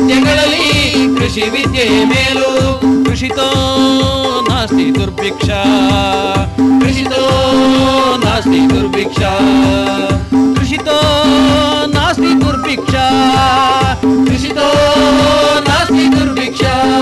ವಿದ್ಯೆಗಳಲ್ಲಿ ಕೃಷಿ ವಿದ್ಯೆಯೇ ಮೇಲು ಕೃಷಿತೋ ನಾಸ್ತಿ ದುರ್ಭಿಕ್ಷ ಕೃಷಿತೋ ನಾಸ್ತಿ ದುರ್ಭಿಕ್ಷ ಕೃಷಿತೋ ನಾಸ್ತಿ ದುರ್ಭಿಕ್ಷ ಕೃಷಿತೋ ನಾಸ್ತಿ ದುರ್ಭಿಕ್ಷ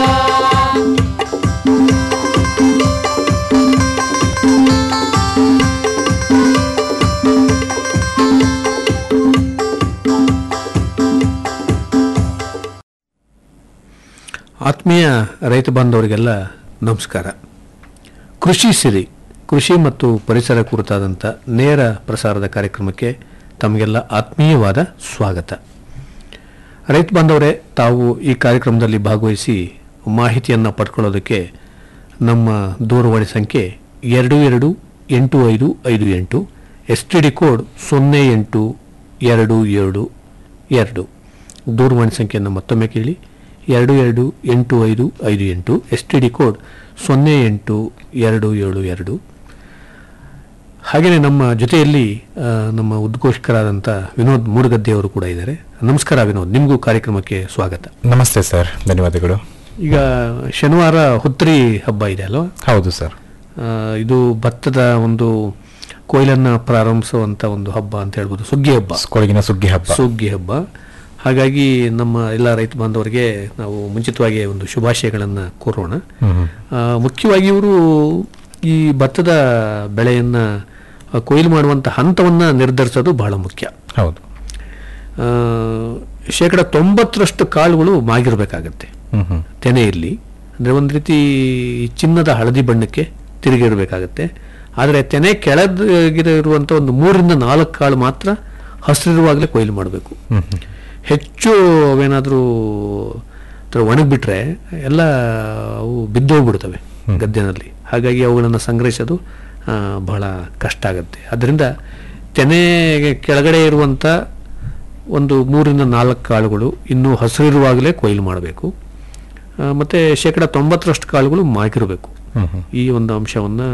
ಆತ್ಮೀಯ ರೈತ ಬಾಂಧವರಿಗೆಲ್ಲ ನಮಸ್ಕಾರ ಕೃಷಿ ಸಿರಿ ಕೃಷಿ ಮತ್ತು ಪರಿಸರ ಕುರಿತಾದಂಥ ನೇರ ಪ್ರಸಾರದ ಕಾರ್ಯಕ್ರಮಕ್ಕೆ ತಮಗೆಲ್ಲ ಆತ್ಮೀಯವಾದ ಸ್ವಾಗತ ರೈತ ಬಾಂಧವರೇ ತಾವು ಈ ಕಾರ್ಯಕ್ರಮದಲ್ಲಿ ಭಾಗವಹಿಸಿ ಮಾಹಿತಿಯನ್ನು ಪಡ್ಕೊಳ್ಳೋದಕ್ಕೆ ನಮ್ಮ ದೂರವಾಣಿ ಸಂಖ್ಯೆ ಎರಡು ಎರಡು ಎಂಟು ಐದು ಐದು ಎಂಟು ಎಸ್ ಟಿ ಡಿ ಕೋಡ್ ಸೊನ್ನೆ ಎಂಟು ಎರಡು ಏಳು ಎರಡು ದೂರವಾಣಿ ಸಂಖ್ಯೆಯನ್ನು ಮತ್ತೊಮ್ಮೆ ಕೇಳಿ ಎರಡು ಎರಡು ಎಂಟು ಐದು ಐದು ಎಂಟು ಎಸ್ ಟಿ ಡಿ ಕೋಡ್ ಸೊನ್ನೆ ಎಂಟು ಎರಡು ಏಳು ಎರಡು ಹಾಗೆಯೇ ನಮ್ಮ ಜೊತೆಯಲ್ಲಿ ಆ, ನಮ್ಮ ಉದ್ಘೋಷಕರಾದಂಥ ವಿನೋದ್ ಮೂಡಗದ್ದೆ ಅವರು ಕೂಡ ಇದ್ದಾರೆ ನಮಸ್ಕಾರ ವಿನೋದ್ ನಿಮಗೂ ಕಾರ್ಯಕ್ರಮಕ್ಕೆ ಸ್ವಾಗತ ನಮಸ್ತೆ ಸರ್ ಧನ್ಯವಾದಗಳು ಈಗ ಶನಿವಾರ ಹುತ್ತರಿ ಹಬ್ಬ ಇದೆ ಅಲ್ವಾ ಹೌದು ಸರ್ ಆ, ಇದು ಭತ್ತದ ಒಂದು ಕೊಯ್ಲನ್ನು ಪ್ರಾರಂಭಿಸುವಂಥ ಒಂದು ಹಬ್ಬ ಅಂತ ಹೇಳ್ಬೋದು ಸುಗ್ಗಿ ಹಬ್ಬ ಕೊಡಗಿನ ಸುಗ್ಗಿ ಹಬ್ಬ ಸುಗ್ಗಿ ಹಬ್ಬ ಹಾಗಾಗಿ ನಮ್ಮ ಎಲ್ಲ ರೈತ ಬಾಂಧವರಿಗೆ ನಾವು ಮುಂಚಿತವಾಗಿ ಒಂದು ಶುಭಾಶಯಗಳನ್ನು ಕೋರೋಣ ಹ್ಮ್. ಆ, ಮುಖ್ಯವಾಗಿ ಇವರು ಈ ಭತ್ತದ ಬೆಳೆಯನ್ನು ಕೊಯ್ಲು ಮಾಡುವಂಥ ಹಂತವನ್ನು ನಿರ್ಧರಿಸೋದು ಬಹಳ ಮುಖ್ಯ ಹೌದು ಆ, ಶೇಕಡ ತೊಂಬತ್ತರಷ್ಟು ಕಾಳುಗಳು ಮಾಗಿರಬೇಕಾಗತ್ತೆ ಹ್ಮ್ ಹ್ಮ್ ತೆನೆ ಇರಲಿ ಅಂದರೆ ಒಂದು ರೀತಿ ಚಿನ್ನದ ಹಳದಿ ಬಣ್ಣಕ್ಕೆ ತಿರುಗಿರಬೇಕಾಗತ್ತೆ ಆದರೆ ತೆನೆ ಕೆಳಗಿರುವಂಥ ಒಂದು ಮೂರಿಂದ ನಾಲ್ಕು ಕಾಳು ಮಾತ್ರ ಹಸಿರಿರುವಾಗಲೇ ಕೊಯ್ಲು ಮಾಡಬೇಕು ಹ್ಮ್ ಹ್ಮ್ ಹೆಚ್ಚು ಅವೇನಾದರೂ ಒಣಗಿಬಿಟ್ರೆ ಎಲ್ಲ ಅವು ಬಿದ್ದೋಗ್ಬಿಡ್ತವೆ ಗದ್ದೆನಲ್ಲಿ ಹಾಗಾಗಿ ಅವುಗಳನ್ನು ಸಂಗ್ರಹಿಸೋದು ಆ, ಬಹಳ ಕಷ್ಟ ಆಗುತ್ತೆ ಅದರಿಂದ ತೆನೆ ಕೆಳಗಡೆ ಇರುವಂಥ ಒಂದು ಮೂರಿಂದ ನಾಲ್ಕು ಕಾಳುಗಳು ಇನ್ನೂ ಹಸಿರಿರುವಾಗಲೇ ಕೊಯ್ಲು ಮಾಡಬೇಕು ಮತ್ತು ಶೇಕಡ ತೊಂಬತ್ತರಷ್ಟು ಕಾಳುಗಳು ಮಾಗಿರಬೇಕು ಹ್ಮ್ ಹ್ಮ್ ಈ ಒಂದು ಅಂಶವನ್ನು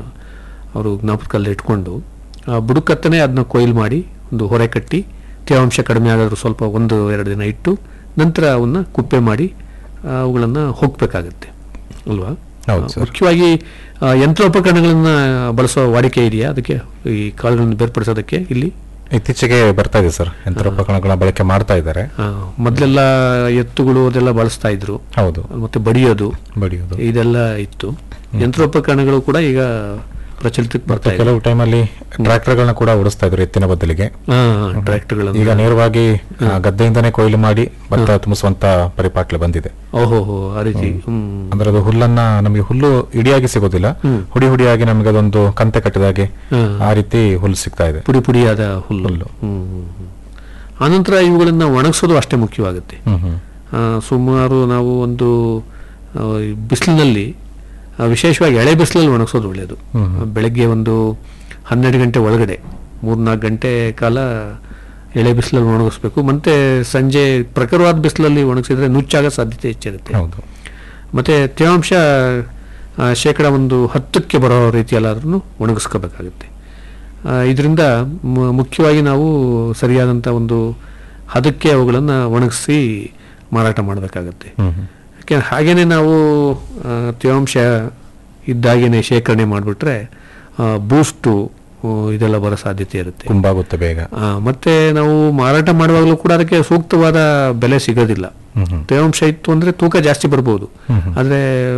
ಅವರು ಜ್ಞಾಪಕದಲ್ಲಿ ಇಟ್ಕೊಂಡು ಆ ಬುಡಕತ್ತನೆ ಅದನ್ನ ಕೊಯ್ಲು ಮಾಡಿ ಒಂದು ಹೊರೆ ಕಟ್ಟಿ ತೇವಾಂಶ ಕಡಿಮೆ ಆಗಾದ್ರೂ ಸ್ವಲ್ಪ ಒಂದು ಎರಡು ದಿನ ಇಟ್ಟು ನಂತರ ಅವನ್ನ ಕುಪ್ಪೆ ಮಾಡಿ ಆ, ಅವುಗಳನ್ನ ಹೋಗ್ಬೇಕಾಗತ್ತೆ ಅಲ್ವಾ ಹೌದು ಆ, ಸರ್. ಮುಖ್ಯವಾಗಿ ಆ, ಯಂತ್ರೋಪಕರಣಗಳನ್ನ ಬಳಸೋ ವಾಡಿಕೆ ಇದೆಯಾ ಅದಕ್ಕೆ ಈ ಕಾಳುಗಳನ್ನು ಬೇರ್ಪಡಿಸೋದಕ್ಕೆ ಇಲ್ಲಿ ಇತ್ತೀಚೆಗೆ ಬರ್ತಾ ಇದೆ ಸರ್ ಯಂತ್ರೋಪಕರಣಗಳ ಬಳಕೆ ಮಾಡ್ತಾ ಇದ್ದಾರೆ ಆ, ಮೊದಲೆಲ್ಲ ಎತ್ತುಗಳು ಅದೆಲ್ಲ ಬಳಸ್ತಾ ಇದ್ರು ಹೌದು ಮತ್ತೆ ಬಡಿಯೋದು ಬಡಿಯೋದು ಇದೆಲ್ಲ ಇತ್ತು ಯಂತ್ರೋಪಕರಣಗಳು ಕೂಡ ಈಗ ಪ್ರಚಲಿತಕ್ಕೆ ಬರ್ತಾ ಇದೆ ಕೆಲವು ಟೈಮಲ್ಲಿ ಟ್ರ್ಯಾಕ್ಟರ್ಗಳನ್ನ ಕೂಡ ಓಡಿಸ್ತಾ ಇದ್ರು ಎತ್ತಿನ ಬದಲಿಗೆ ಟ್ರ್ಯಾಕ್ಟರ್ಗಳನ್ನು ಈಗ ನೇರವಾಗಿ ಆ, ಗದ್ದೆಯಿಂದನೇ ಕೊಯ್ಲು ಮಾಡಿ ಭತ್ತ ತುಂಬಿಸುವಂತ ಪರಿಪಾಟ್ಲೆ ಬಂದಿದೆ ಓಹೋ ಹೋ ಆ ರೀತಿ ಹ್ಮ್ ಅಂದ್ರೆ ಅದು ಹುಲ್ಲನ್ನ ನಮಗೆ ಹುಲ್ಲು ಇಡಿಯಾಗಿ ಸಿಗೋದಿಲ್ಲ ಹುಡಿ ಹುಡಿಯಾಗಿ ನಮಗೆ ಅದೊಂದು ಕಂತೆ ಕಟ್ಟಿದಾಗೆ ಹ್ಮ್. ಆ ರೀತಿ ಹುಲ್ಲು ಸಿಗ್ತಾ ಇದೆ ಪುಡಿ ಪುಡಿಯಾದ ಹುಲ್ಲು ಹ್ಮ್ ಹ್ಮ್, ಹ್ಮ್. ಆನಂತರ ಇವುಗಳನ್ನ ಒಣಗಿಸೋದು ಅಷ್ಟೇ ಮುಖ್ಯವಾಗುತ್ತೆ ಹ್ಮ್ ಹ್ಮ್ ಆ, ಸುಮಾರು ನಾವು ಒಂದು ಆ, ಈ ಬಿಸಿಲಿನಲ್ಲಿ ಆ, ವಿಶೇಷವಾಗಿ ಎಳೆ ಬಿಸಿಲಲ್ಲಿ ಒಣಗಿಸೋದು ಒಳ್ಳೆಯದು ಬೆಳಗ್ಗೆ ಒಂದು ಹನ್ನೆರಡು ಗಂಟೆ ಒಳಗಡೆ ಮೂರ್ನಾಲ್ಕು ಗಂಟೆ ಕಾಲ ಎಳೆ ಬಿಸಿಲಲ್ಲಿ ಒಣಗಿಸ್ಬೇಕು ಮತ್ತೆ ಸಂಜೆ ಪ್ರಖರವಾದ ಬಿಸಿಲಲ್ಲಿ ಒಣಗಿಸಿದ್ರೆ ನುಚ್ಚಾಗೋ ಸಾಧ್ಯತೆ ಹೆಚ್ಚಿರುತ್ತೆ ಹೌದು ಮತ್ತು ತೇವಾಂಶ ಆ, ಶೇಕಡ ಒಂದು ಹತ್ತಕ್ಕೆ ಬರೋ ರೀತಿಯಲ್ಲಾದ್ರೂ ಒಣಗಿಸ್ಕೋಬೇಕಾಗುತ್ತೆ ಇದರಿಂದ ಮುಖ್ಯವಾಗಿ ನಾವು ಸರಿಯಾದಂಥ ಒಂದು ಹದಕ್ಕೆ ಅವುಗಳನ್ನು ಒಣಗಿಸಿ ಮಾರಾಟ ಮಾಡಬೇಕಾಗತ್ತೆ ಹ್ಮ್ ಹ್ಮ್ ಯಾಕೆ ಹಾಗೇನೆ ನಾವು ಆ, ತೇವಾಂಶ ಇದ್ದಾಗೇನೆ ಶೇಖರಣೆ ಮಾಡಿಬಿಟ್ರೆ ಬೂಸ್ಟು ಇದೆಲ್ಲ ಬರೋ ಸಾಧ್ಯತೆ ಇರುತ್ತೆ ಕುಂಬಾಗುತ್ತೆ ಬೇಗ ಆ, ಮತ್ತೆ ನಾವು ಮಾರಾಟ ಮಾಡುವಾಗಲೂ ಕೂಡ ಅದಕ್ಕೆ ಸೂಕ್ತವಾದ ಬೆಲೆ ಸಿಗೋದಿಲ್ಲ ಹ್ಮ್ ಹ್ಮ್ ತೇವಾಂಶ ಇತ್ತು ಅಂದರೆ ತೂಕ ಜಾಸ್ತಿ ಬರ್ಬೋದು ಆದರೆ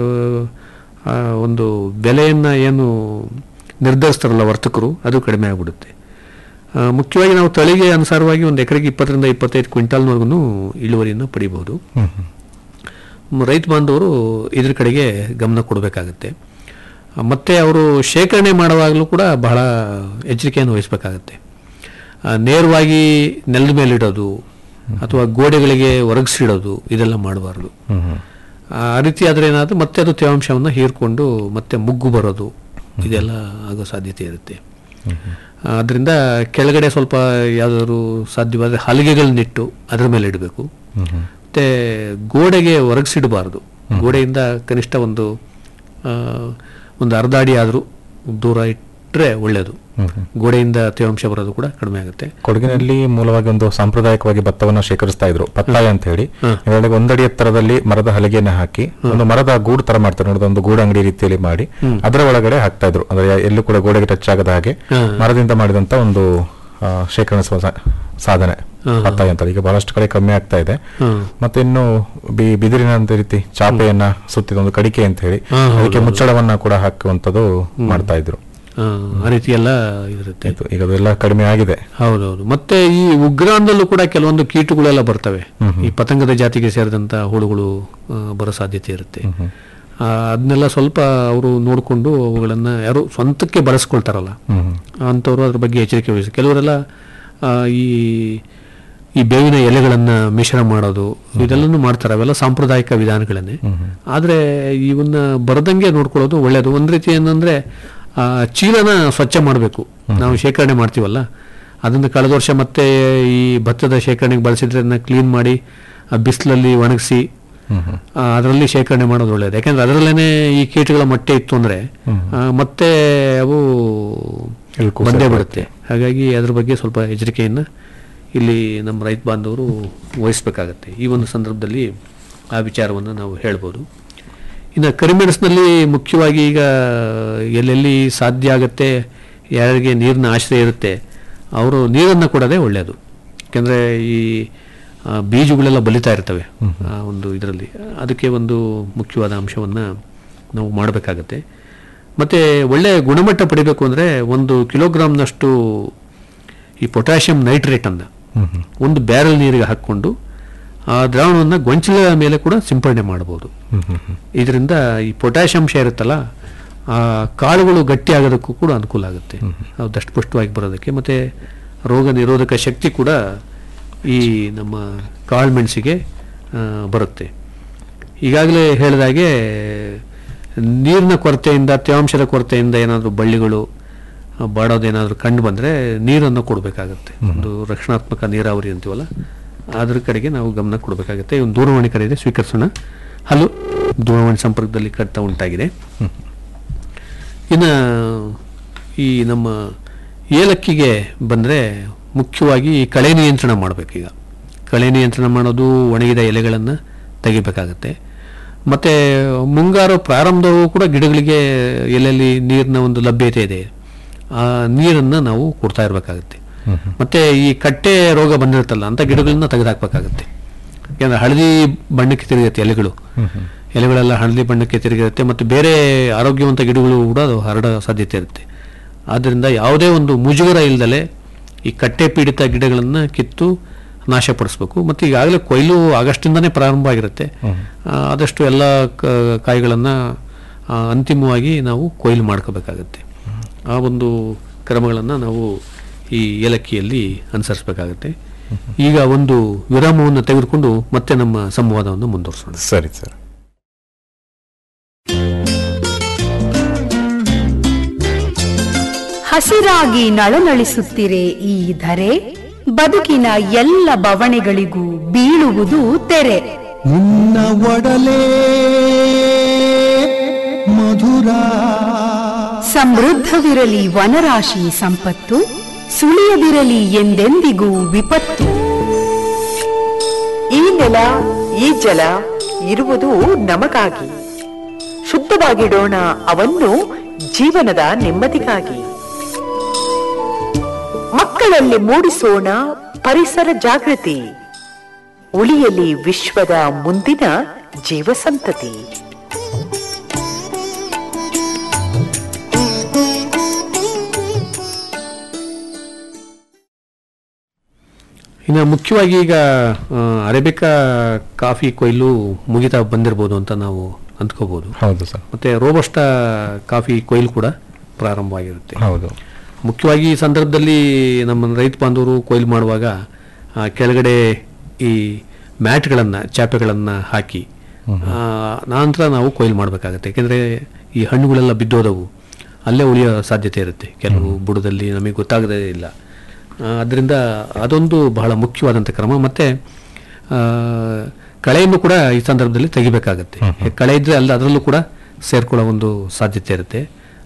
ಆ, ಒಂದು ಬೆಲೆಯನ್ನು ಏನು ನಿರ್ಧರಿಸ್ತಾರಲ್ಲ ವರ್ತಕರು ಅದು ಕಡಿಮೆ ಆಗಿಬಿಡುತ್ತೆ ಆ, ಮುಖ್ಯವಾಗಿ ನಾವು ತಳಿಗೆ ಅನುಸಾರವಾಗಿ ಒಂದು ಎಕರೆಗೆ ಇಪ್ಪತ್ತರಿಂದ ಇಪ್ಪತ್ತೈದು ಕ್ವಿಂಟಾಲ್ವರೆಗೂ ಇಳುವರಿಯನ್ನು ಪಡಿಬಹುದು ಹ್ಮ್ ಹ್ಮ್ ಮ್, ರೈತ ಬಾಂಧವರು ಇದ್ರ ಕಡೆಗೆ ಗಮನ ಕೊಡಬೇಕಾಗತ್ತೆ ಆ, ಮತ್ತೆ ಅವರು ಶೇಖರಣೆ ಮಾಡುವಾಗಲೂ ಕೂಡ ಬಹಳ ಎಚ್ಚರಿಕೆಯನ್ನು ವಹಿಸಬೇಕಾಗತ್ತೆ ಆ, ನೇರವಾಗಿ ನೆಲದ ಮೇಲೆ ಇಡೋದು ಅಥವಾ ಗೋಡೆಗಳಿಗೆ ಒರಗಿಸಿಡೋದು ಇದೆಲ್ಲ ಮಾಡಬಾರ್ದು ಹ್ಮ್ ಹ್ಮ್ ಆ ರೀತಿ ಆದರೆ ಏನಾದರೂ ಮತ್ತೆ ಅದು ತೇವಾಂಶವನ್ನು ಹೀರ್ಕೊಂಡು ಮತ್ತೆ ಮುಗ್ಗು ಬರೋದು ಇದೆಲ್ಲ ಆಗೋ ಸಾಧ್ಯತೆ ಇರುತ್ತೆ ಅದರಿಂದ ಕೆಳಗಡೆ ಸ್ವಲ್ಪ ಯಾವುದಾದ್ರು ಸಾಧ್ಯವಾದರೆ ಹಲಿಗೆಗಳನ್ನಿಟ್ಟು ಅದರ ಮೇಲೆ ಇಡಬೇಕು ಹ್ಮ್ ಹ್ಮ್ ಮತ್ತೆ ಗೋಡೆಗೆ ಒರಗಿಸಿಡಬಾರ್ದು ಗೋಡೆಯಿಂದ ಕನಿಷ್ಠ ಒಂದು ಆ, ಒಂದು ಅರ್ಧ ಅಡಿ ಆದರೂ ದೂರ ಇಟ್ ಬಿಟ್ಟರೆ ಒಳ್ಳೆಯದು ಗೋಡೆಯಿಂದ ತೇವಾಂಶ ಬರೋದು ಕೂಡ ಕಡಿಮೆ ಆಗುತ್ತೆ ಕೊಡಗಿನಲ್ಲಿ ಮೂಲವಾಗಿ ಒಂದು ಸಾಂಪ್ರದಾಯಿಕವಾಗಿ ಭತ್ತವನ್ನ ಶೇಖರಿಸ್ತಾ ಇದ್ರು ಪತ್ತಾಯ ಅಂತ ಹೇಳಿ ಇದರೊಳಗೆ ಒಂದಡಿ ಎತ್ತರದಲ್ಲಿ ಮರದ ಹಲಗೆಯನ್ನ ಹಾಕಿ ಒಂದು ಮರದ ಗೂಡು ತರ ಮಾಡ್ತಾರೆ ನೋಡಿ ಒಂದು ಗೂಡು ಅಂಗಡಿ ರೀತಿಯಲ್ಲಿ ಮಾಡಿ ಅದರ ಒಳಗಡೆ ಹಾಕ್ತಾ ಇದ್ರು ಅಂದ್ರೆ ಎಲ್ಲೂ ಕೂಡ ಗೋಡೆಗೆ ಟಚ್ ಆಗದ ಹಾಗೆ ಮರದಿಂದ ಮಾಡಿದಂತ ಒಂದು ಆ, ಶೇಖರಣೆ ಸಾಧನೆ ಪತ್ತಾಯ ಅಂತ ಈಗ ಬಹಳಷ್ಟು ಕಡೆ ಕಮ್ಮಿ ಆಗ್ತಾ ಇದೆ ಮತ್ತೆ ಇನ್ನು ಬಿ- ಬಿದಿರಿನ ಒಂದು ರೀತಿ ಚಾಪೆಯನ್ನ ಸುತ್ತಿದ ಒಂದು ಕಡಿಕೆ ಅಂತ ಹೇಳಿ ಅದಕ್ಕೆ ಮುಚ್ಚಳವನ್ನ ಕೂಡ ಹಾಕುವಂತದ್ದು ಮಾಡ್ತಾ ಇದ್ರು ಆ, ಆ ರೀತಿ ಎಲ್ಲ ಇರುತ್ತೆ ಇದು ಈಗ ಅದೆಲ್ಲ ಕಡಿಮೆ ಆಗಿದೆ ಹೌದೌದು ಮತ್ತೆ ಈ ಉಗ್ರಾಣದಲ್ಲೂ ಕೂಡ ಕೆಲವೊಂದು ಕೀಟಗಳೆಲ್ಲ ಬರ್ತವೆ ಈ ಪತಂಗದ ಜಾತಿಗೆ ಸೇರಿದಂತ ಹುಳುಗಳು ಆ, ಬರೋ ಸಾಧ್ಯತೆ ಇರುತ್ತೆ ಆ, ಅದನ್ನೆಲ್ಲ ಸ್ವಲ್ಪ ಅವರು ನೋಡಿಕೊಂಡು ಅವುಗಳನ್ನ ಯಾರು ಸ್ವಂತಕ್ಕೆ ಬಳಸ್ಕೊಳ್ತಾರಲ್ಲ ಅಂಥವ್ರು ಅದ್ರ ಬಗ್ಗೆ ಎಚ್ಚರಿಕೆ ವಹಿಸಿ ಕೆಲವರೆಲ್ಲ ಆ, ಈ ಈ ಬೇವಿನ ಎಲೆಗಳನ್ನ ಮಿಶ್ರ ಮಾಡೋದು ಇದೆಲ್ಲನೂ ಮಾಡ್ತಾರೆ ಅವೆಲ್ಲ ಸಾಂಪ್ರದಾಯಿಕ ವಿಧಾನಗಳನ್ನೇ ಆದ್ರೆ ಇವನ್ನ ಬರದಂಗೆ ನೋಡ್ಕೊಳ್ಳೋದು ಒಳ್ಳೇದು ಒಂದ್ ರೀತಿ ಏನಂದ್ರೆ ಆ ಚೀಲನ ಸ್ವಚ್ಛ ಮಾಡಬೇಕು ನಾವು ಶೇಖರಣೆ ಮಾಡ್ತೀವಲ್ಲ ಅದನ್ನು ಕಳೆದ ವರ್ಷ ಮತ್ತೆ ಈ ಭತ್ತದ ಶೇಖರಣೆಗೆ ಬಳಸಿದ್ರೆ ಅದನ್ನ ಕ್ಲೀನ್ ಮಾಡಿ ಆ ಬಿಸಿಲಲ್ಲಿ ಒಣಗಿಸಿ ಅದರಲ್ಲಿ ಶೇಖರಣೆ ಮಾಡೋದು ಒಳ್ಳೇದು ಯಾಕಂದ್ರೆ ಅದರಲ್ಲೇನೆ ಈ ಕೀಟಗಳ ಮೊಟ್ಟೆ ಇತ್ತು ಅಂದ್ರೆ ಆ, ಮತ್ತೆ ಅವು ಇಳ್ಕೊ ಬಂದೇ ಬಿಡುತ್ತೆ ಹಾಗಾಗಿ ಅದ್ರ ಬಗ್ಗೆ ಸ್ವಲ್ಪ ಎಚ್ಚರಿಕೆಯನ್ನ ಇಲ್ಲಿ ನಮ್ಮ ರೈತ ಬಾಂಧವರು ವಹಿಸ್ಬೇಕಾಗತ್ತೆ ಈ ಒಂದು ಸಂದರ್ಭದಲ್ಲಿ ಆ ವಿಚಾರವನ್ನು ನಾವು ಹೇಳ್ಬೋದು ಇನ್ನು ಕರಿಮೆಣಸಿನಲ್ಲಿ ಮುಖ್ಯವಾಗಿ ಈಗ ಎಲ್ಲೆಲ್ಲಿ ಸಾಧ್ಯ ಆಗುತ್ತೆ ಯಾರಿಗೆ ನೀರಿನ ಆಶ್ರಯ ಇರುತ್ತೆ ಅವರು ನೀರನ್ನು ಕೊಡೋದೇ ಒಳ್ಳೆಯದು ಯಾಕೆಂದರೆ ಈ ಆ, ಬೀಜಗಳೆಲ್ಲ ಬಲಿತಾ ಇರ್ತವೆ ಆ ಒಂದು ಇದರಲ್ಲಿ ಅದಕ್ಕೆ ಒಂದು ಮುಖ್ಯವಾದ ಅಂಶವನ್ನು ನಾವು ಮಾಡಬೇಕಾಗತ್ತೆ ಮತ್ತು ಒಳ್ಳೆಯ ಗುಣಮಟ್ಟ ಪಡಿಬೇಕು ಅಂದರೆ ಒಂದು ಕಿಲೋಗ್ರಾಮ್ನಷ್ಟು ಈ ಪೊಟ್ಯಾಷಿಯಂ ನೈಟ್ರೇಟನ್ನು ಒಂದು ಬ್ಯಾರಲ್ ನೀರಿಗೆ ಹಾಕ್ಕೊಂಡು ಆ ದ್ರಾವಣವನ್ನು ಗೊಂಚಲ ಮೇಲೆ ಕೂಡ ಸಿಂಪಡಣೆ ಮಾಡಬಹುದು ಇದರಿಂದ ಈ ಪೊಟ್ಯಾಷ್ ಅಂಶ ಇರುತ್ತಲ್ಲ ಆ ಕಾಳುಗಳು ಗಟ್ಟಿ ಆಗೋದಕ್ಕೂ ಕೂಡ ಅನುಕೂಲ ಆಗುತ್ತೆ ಅವು ದಷ್ಟಪುಷ್ಟವಾಗಿ ಬರೋದಕ್ಕೆ ಮತ್ತೆ ರೋಗ ನಿರೋಧಕ ಶಕ್ತಿ ಕೂಡ ಈ ನಮ್ಮ ಕಾಳು ಮೆಣಸಿಗೆ ಆ, ಬರುತ್ತೆ ಈಗಾಗಲೇ ಹೇಳಿದಾಗೆ ನೀರಿನ ಕೊರತೆಯಿಂದ ತೇವಾಂಶದ ಕೊರತೆಯಿಂದ ಏನಾದರೂ ಬಳ್ಳಿಗಳು ಆ, ಬಾಡೋದೇನಾದರೂ ಕಂಡು ಬಂದರೆ ನೀರನ್ನು ಕೊಡಬೇಕಾಗತ್ತೆ ಒಂದು ರಕ್ಷಣಾತ್ಮಕ ನೀರಾವರಿ ಅಂತೀವಲ್ಲ ಅದ್ರ ಕಡೆಗೆ ನಾವು ಗಮನ ಕೊಡಬೇಕಾಗತ್ತೆ ಒಂದು ದೂರವಾಣಿ ಕರೆ ಇದೆ ಸ್ವೀಕರಿಸೋಣ ಹಲೋ ದೂರವಾಣಿ ಸಂಪರ್ಕದಲ್ಲಿ ಕಡಿತ ಉಂಟಾಗಿದೆ ಇನ್ನು ಈ ನಮ್ಮ ಏಲಕ್ಕಿಗೆ ಬಂದರೆ ಮುಖ್ಯವಾಗಿ ಈ ಕಳೆ ನಿಯಂತ್ರಣ ಮಾಡಬೇಕೀಗ ಕಳೆ ನಿಯಂತ್ರಣ ಮಾಡೋದು ಒಣಗಿದ ಎಲೆಗಳನ್ನು ತೆಗಿಬೇಕಾಗತ್ತೆ ಮತ್ತು ಮುಂಗಾರು ಪ್ರಾರಂಭದವರೆಗೂ ಕೂಡ ಗಿಡಗಳಿಗೆ ಎಲ್ಲೆಲ್ಲಿ ನೀರಿನ ಒಂದು ಲಭ್ಯತೆ ಇದೆ ಆ ನೀರನ್ನು ನಾವು ಕೊಡ್ತಾ ಇರಬೇಕಾಗುತ್ತೆ ಮತ್ತು ಈ ಕಟ್ಟೆ ರೋಗ ಬಂದಿರುತ್ತಲ್ಲ ಅಂತ ಗಿಡಗಳನ್ನ ತೆಗೆದುಹಾಕ್ಬೇಕಾಗತ್ತೆ ಯಾಕಂದ್ರೆ ಹಳದಿ ಬಣ್ಣಕ್ಕೆ ತಿರುಗುತ್ತೆ ಎಲೆಗಳು ಎಲೆಗಳೆಲ್ಲ ಹಳದಿ ಬಣ್ಣಕ್ಕೆ ತಿರುಗಿರುತ್ತೆ ಮತ್ತು ಬೇರೆ ಆರೋಗ್ಯವಂತ ಗಿಡಗಳು ಕೂಡ ಅದು ಹರಡೋ ಸಾಧ್ಯತೆ ಇರುತ್ತೆ ಆದ್ದರಿಂದ ಯಾವುದೇ ಒಂದು ಮುಜುಗರ ಇಲ್ಲದಲೆ ಈ ಕಟ್ಟೆ ಪೀಡಿತ ಗಿಡಗಳನ್ನು ಕಿತ್ತು ನಾಶಪಡಿಸ್ಬೇಕು ಮತ್ತು ಈಗಾಗಲೇ ಕೊಯ್ಲು ಆಗಸ್ಟಿಂದನೇ ಪ್ರಾರಂಭ ಆಗಿರುತ್ತೆ ಆ, ಆದಷ್ಟು ಎಲ್ಲ ಕ- ಕಾಯಿಗಳನ್ನು ಆ, ಅಂತಿಮವಾಗಿ ನಾವು ಕೊಯ್ಲು ಮಾಡ್ಕೋಬೇಕಾಗತ್ತೆ ಆ ಒಂದು ಕ್ರಮಗಳನ್ನು ನಾವು ಈ ಏಲಕ್ಕಿಯಲ್ಲಿ ಅನುಸರಿಸಬೇಕಾಗತ್ತೆ ಈಗ ಒಂದು ವಿರಾಮವನ್ನು ತೆಗೆದುಕೊಂಡು ಮತ್ತೆ ನಮ್ಮ ಸಂವಾದವನ್ನು ಮುಂದುವರಿಸೋಣ ಸರಿ ಸರ್ ಹಸಿರಾಗಿ ನಳನಳಿಸುತ್ತಿರೆ ಈ ಧರೆ ಬದುಕಿನ ಎಲ್ಲ ಬವಣೆಗಳಿಗೂ ಬೀಳುವುದು ತೆರೆ ನಿನ್ನ ಒಡಲೇ ಮಧುರ ಸಮೃದ್ಧವಿರಲಿ ವನರಾಶಿ ಸಂಪತ್ತು ಸುಳಿಯದಿರಲಿ ಎಂದೆಂದಿಗೂ ವಿಪತ್ತು ಈ ನೆಲ ಈ ಜಲ ಇರುವುದು ನಮಗಾಗಿ ಶುದ್ಧವಾಗಿಡೋಣ ಅವನ್ನು ಜೀವನದ ನೆಮ್ಮದಿಗಾಗಿ ಮಕ್ಕಳಲ್ಲಿ ಮೂಡಿಸೋಣ ಪರಿಸರ ಜಾಗೃತಿ ಉಳಿಯಲಿ ವಿಶ್ವದ ಮುಂದಿನ ಜೀವಸಂತತಿ ಇನ್ನು ಮುಖ್ಯವಾಗಿ ಈಗ ಆ, ಅರೇಬಿಕಾ ಕಾಫಿ ಕೊಯ್ಲು ಮುಗಿತಾ ಬಂದಿರ್ಬೋದು ಅಂತ ನಾವು ಅಂದ್ಕೋಬಹುದು ಹೌದು ಸರ್ ಮತ್ತೆ ರೋಬಸ್ಟ ಕಾಫಿ ಕೊಯ್ಲು ಕೂಡ ಪ್ರಾರಂಭವಾಗಿರುತ್ತೆ ಹೌದು ಮುಖ್ಯವಾಗಿ ಈ ಸಂದರ್ಭದಲ್ಲಿ ನಮ್ಮ ರೈತ ಬಾಂಧವರು ಕೊಯ್ಲು ಮಾಡುವಾಗ ಆ, ಕೆಳಗಡೆ ಈ ಮ್ಯಾಟ್ಗಳನ್ನು ಚಾಪೆಗಳನ್ನು ಹಾಕಿ ಆ, ನಂತರ ನಾವು ಕೊಯ್ಲು ಮಾಡಬೇಕಾಗತ್ತೆ ಯಾಕೆಂದರೆ ಈ ಹಣ್ಣುಗಳೆಲ್ಲ ಬಿದ್ದೋದವು ಅಲ್ಲೇ ಉಳಿಯೋ ಸಾಧ್ಯತೆ ಇರುತ್ತೆ ಕೆಲವು ಬುಡದಲ್ಲಿ ನಮಗೆ ಗೊತ್ತಾಗದೇ ಇಲ್ಲ ಅದರಿಂದ ಅದೊಂದು ಬಹಳ ಮುಖ್ಯವಾದಂಥ ಕ್ರಮ ಮತ್ತು ಕಳೆಯನ್ನು ಕೂಡ ಈ ಸಂದರ್ಭದಲ್ಲಿ ತೆಗಿಬೇಕಾಗತ್ತೆ ಕಳೆ ಇದ್ದರೆ ಅಲ್ಲ ಅದರಲ್ಲೂ ಕೂಡ ಸೇರ್ಕೊಳ್ಳೋ ಒಂದು ಸಾಧ್ಯತೆ ಇರುತ್ತೆ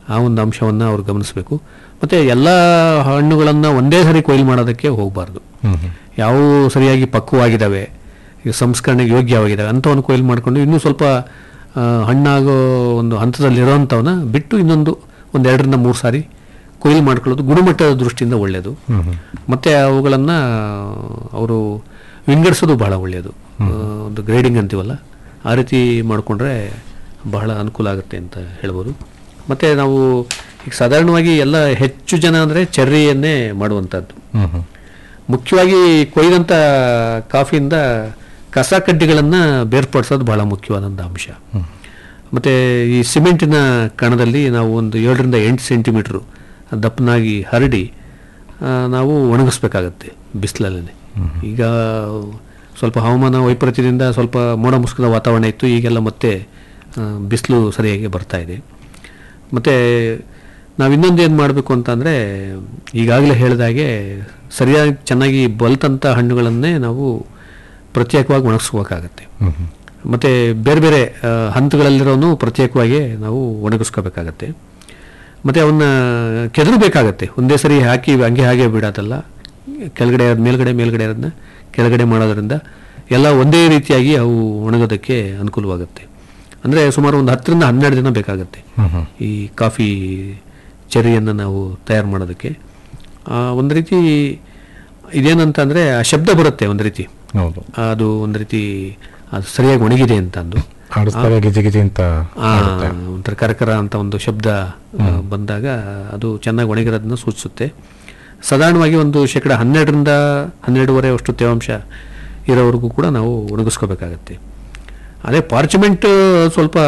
ಆ ಒಂದು ಅಂಶವನ್ನು ಅವ್ರು ಗಮನಿಸಬೇಕು ಮತ್ತು ಎಲ್ಲ ಹಣ್ಣುಗಳನ್ನು ಒಂದೇ ಸರಿ ಕೊಯ್ಲು ಮಾಡೋದಕ್ಕೆ ಹೋಗಬಾರ್ದು ಯಾವುವು ಸರಿಯಾಗಿ ಪಕ್ವವಾಗಿದ್ದಾವೆ ಈಗ ಸಂಸ್ಕರಣೆಗೆ ಯೋಗ್ಯವಾಗಿದ್ದಾವೆ ಅಂಥವನ್ನು ಕೊಯ್ಲು ಮಾಡಿಕೊಂಡು ಇನ್ನೂ ಸ್ವಲ್ಪ ಆ, ಹಣ್ಣಾಗೋ ಒಂದು ಹಂತದಲ್ಲಿರೋವಂಥವನ್ನ ಬಿಟ್ಟು ಇನ್ನೊಂದು ಒಂದು ಎರಡರಿಂದ ಮೂರು ಸಾರಿ ಕೊಯ್ಲು ಮಾಡ್ಕೊಳ್ಳೋದು ಗುಣಮಟ್ಟದ ದೃಷ್ಟಿಯಿಂದ ಒಳ್ಳೆಯದು ಮತ್ತು ಅವುಗಳನ್ನು ಅವರು ವಿಂಗಡಿಸೋದು ಬಹಳ ಒಳ್ಳೆಯದು ಆ, ಒಂದು ಗ್ರೇಡಿಂಗ್ ಅಂತೀವಲ್ಲ ಆ ರೀತಿ ಮಾಡಿಕೊಂಡ್ರೆ ಬಹಳ ಅನುಕೂಲ ಆಗುತ್ತೆ ಅಂತ ಹೇಳ್ಬೋದು ಮತ್ತು ನಾವು ಈಗ ಸಾಧಾರಣವಾಗಿ ಎಲ್ಲ ಹೆಚ್ಚು ಜನ ಅಂದರೆ ಚೆರ್ರಿಯನ್ನೇ ಮಾಡುವಂಥದ್ದು ಮುಖ್ಯವಾಗಿ ಕೊಯ್ದಂಥ ಕಾಫಿಯಿಂದ ಕಸ ಕಡ್ಡಿಗಳನ್ನು ಬೇರ್ಪಡಿಸೋದು ಬಹಳ ಮುಖ್ಯವಾದಂಥ ಅಂಶ ಮತ್ತು ಈ ಸಿಮೆಂಟಿನ ಕಣದಲ್ಲಿ ನಾವು ಒಂದು ಏಳರಿಂದ ಎಂಟು ಸೆಂಟಿಮೀಟ್ರು ದಪ್ಪನಾಗಿ ಹರಡಿ ಆ, ನಾವು ಒಣಗಿಸ್ಬೇಕಾಗತ್ತೆ ಬಿಸಿಲಲ್ಲೇ ಈಗ ಸ್ವಲ್ಪ ಹವಾಮಾನ ವೈಪರೀತ್ಯದಿಂದ ಸ್ವಲ್ಪ ಮೋಡ ಮುಸುಕದ ವಾತಾವರಣ ಇತ್ತು ಈಗೆಲ್ಲ ಮತ್ತೆ ಬಿಸಿಲು ಸರಿಯಾಗಿ ಬರ್ತಾ ಇದೆ ಮತ್ತು ನಾವು ಇನ್ನೊಂದು ಏನು ಮಾಡಬೇಕು ಅಂತಂದರೆ ಈಗಾಗಲೇ ಹೇಳಿದಾಗೆ ಸರಿಯಾಗಿ ಚೆನ್ನಾಗಿ ಬಲ್ತಂಥ ಹಣ್ಣುಗಳನ್ನೇ ನಾವು ಪ್ರತ್ಯೇಕವಾಗಿ ಒಣಗಿಸ್ಕೋಬೇಕಾಗತ್ತೆ ಮತ್ತು ಬೇರೆ ಬೇರೆ ಆ, ಹಂತಗಳಲ್ಲಿರೋನು ಪ್ರತ್ಯೇಕವಾಗಿ ನಾವು ಒಣಗಿಸ್ಕೋಬೇಕಾಗತ್ತೆ ಮತ್ತು ಅವನ್ನ ಕೆದರಬೇಕಾಗತ್ತೆ ಒಂದೇ ಸರಿ ಹಾಕಿ ಹಂಗೆ ಹಾಗೆ ಬಿಡೋದಲ್ಲ ಕೆಳಗಡೆ ಮೇಲ್ಗಡೆ ಮೇಲ್ಗಡೆ ಇರೋದನ್ನ ಕೆಳಗಡೆ ಮಾಡೋದ್ರಿಂದ ಎಲ್ಲ ಒಂದೇ ರೀತಿಯಾಗಿ ಅವು ಒಣಗೋದಕ್ಕೆ ಅನುಕೂಲವಾಗುತ್ತೆ ಅಂದರೆ ಸುಮಾರು ಒಂದು ಹತ್ತರಿಂದ ಹನ್ನೆರಡು ದಿನ ಬೇಕಾಗುತ್ತೆ ಈ ಕಾಫಿ ಚೆರಿಯನ್ನು ನಾವು ತಯಾರು ಮಾಡೋದಕ್ಕೆ ಆ, ಒಂದು ರೀತಿ ಇದೇನಂತಂದರೆ ಆ ಶಬ್ದ ಬರುತ್ತೆ ಒಂದು ರೀತಿ ಹೌದು ಅದು ಒಂದು ರೀತಿ ಅದು ಸರಿಯಾಗಿ ಒಣಗಿದೆ ಅಂತ ಅಂದು ಆಡಿಸ್ದಾಗ ಗಿಜಿ ಗಿಜಿ ಅಂತ ಆ, ಒಂಥರ ಕರಕರ ಅಂತ ಒಂದು ಶಬ್ದ ಆ, ಬಂದಾಗ ಅದು ಚೆನ್ನಾಗಿ ಒಣಗಿರೋದನ್ನ ಸೂಚಿಸುತ್ತೆ ಸಾಧಾರಣವಾಗಿ ಒಂದು ಶೇಕಡ ಹನ್ನೆರಡರಿಂದ ಹನ್ನೆರಡೂವರೆ ಅಷ್ಟು ತೇವಾಂಶ ಇರೋವರೆಗೂ ಕೂಡ ನಾವು ಒಣಗಿಸ್ಕೋಬೇಕಾಗತ್ತೆ ಅದೇ ಪಾರ್ಚಮೆಂಟ್ ಸ್ವಲ್ಪ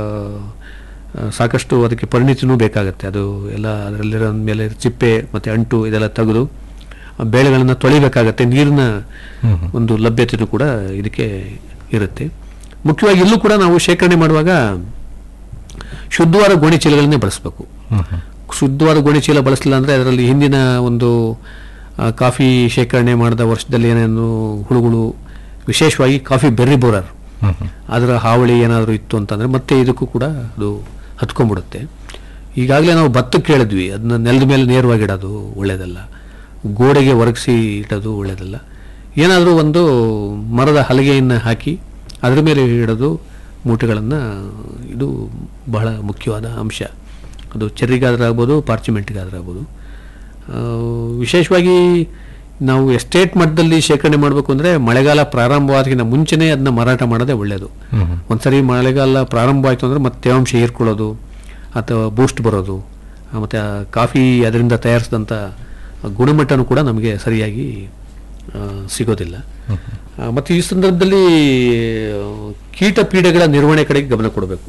ಆ, ಸಾಕಷ್ಟು ಅದಕ್ಕೆ ಪರಿಣಿತಿನೂ ಬೇಕಾಗತ್ತೆ ಅದು ಎಲ್ಲ ಅದರಲ್ಲಿರೋ ಮೇಲೆ ಚಿಪ್ಪೆ ಮತ್ತು ಅಂಟು ಇದೆಲ್ಲ ತೆಗೆದು ಆ ಬೇಳೆಗಳನ್ನು ತೊಳಿಬೇಕಾಗತ್ತೆ ನೀರಿನ ಒಂದು ಲಭ್ಯತೆಯೂ ಕೂಡ ಇದಕ್ಕೆ ಇರುತ್ತೆ ಮುಖ್ಯವಾಗಿ ಇಲ್ಲೂ ಕೂಡ ನಾವು ಶೇಖರಣೆ ಮಾಡುವಾಗ ಶುದ್ಧವಾದ ಗೋಣಿ ಚೀಲಗಳನ್ನೇ ಬಳಸಬೇಕು ಶುದ್ಧವಾದ ಗೋಣಿ ಚೀಲ ಬಳಸಲಿಲ್ಲ ಅಂದರೆ ಅದರಲ್ಲಿ ಹಿಂದಿನ ಒಂದು ಆ, ಕಾಫಿ ಶೇಖರಣೆ ಮಾಡಿದ ವರ್ಷದಲ್ಲಿ ಏನೇನು ಹುಳುಗಳು ವಿಶೇಷವಾಗಿ ಕಾಫಿ ಬೆರ್ರಿ ಬೋರರ್ ಅದರ ಹಾವಳಿ ಏನಾದರೂ ಇತ್ತು ಅಂತಂದರೆ ಮತ್ತೆ ಇದಕ್ಕೂ ಕೂಡ ಅದು ಹತ್ಕೊಂಡ್ಬಿಡುತ್ತೆ ಈಗಾಗಲೇ ನಾವು ಭತ್ತಕ್ಕೆ ಹೇಳಿದ್ವಿ ಅದನ್ನ ನೆಲದ ಮೇಲೆ ನೇರವಾಗಿ ಇಡೋದು ಒಳ್ಳೆಯದಲ್ಲ ಗೋಡೆಗೆ ಒರಗಿಸಿ ಇಡೋದು ಒಳ್ಳೆಯದಲ್ಲ ಏನಾದರೂ ಒಂದು ಮರದ ಹಲಗೆಯನ್ನು ಹಾಕಿ ಅದರ ಮೇಲೆ ಇಡೋದು ಮೂಟೆಗಳನ್ನು ಇದು ಬಹಳ ಮುಖ್ಯವಾದ ಅಂಶ ಅದು ಚೆರ್ರಿಗಾದ್ರೆ ಆಗ್ಬೋದು ಪಾರ್ಚಿಮೆಂಟ್ಗಾದ್ರೆ ಆಗ್ಬೋದು ಆ, ವಿಶೇಷವಾಗಿ ನಾವು ಎಸ್ಟೇಟ್ ಮಟ್ಟದಲ್ಲಿ ಶೇಖರಣೆ ಮಾಡಬೇಕು ಅಂದರೆ ಮಳೆಗಾಲ ಪ್ರಾರಂಭವಾದಕ್ಕಿಂತ ಮುಂಚೆನೇ ಅದನ್ನ ಮಾರಾಟ ಮಾಡೋದೇ ಒಳ್ಳೆಯದು ಒಂದ್ಸರಿ ಮಳೆಗಾಲ ಪ್ರಾರಂಭ ಆಯಿತು ಅಂದರೆ ಮತ್ತೆ ತೇವಾಂಶ ಹೀರ್ಕೊಳ್ಳೋದು ಅಥವಾ ಬೂಸ್ಟ್ ಬರೋದು ಆ, ಮತ್ತೆ ಆ ಕಾಫಿ ಅದರಿಂದ ತಯಾರಿಸಿದಂಥ ಗುಣಮಟ್ಟನೂ ಕೂಡ ನಮಗೆ ಸರಿಯಾಗಿ ಆ, ಸಿಗೋದಿಲ್ಲ ಆ, ಮತ್ತು ಈ ಸಂದರ್ಭದಲ್ಲಿ ಆ, ಕೀಟ ಪೀಡೆಗಳ ನಿರ್ವಹಣೆ ಕಡೆಗೆ ಗಮನ ಕೊಡಬೇಕು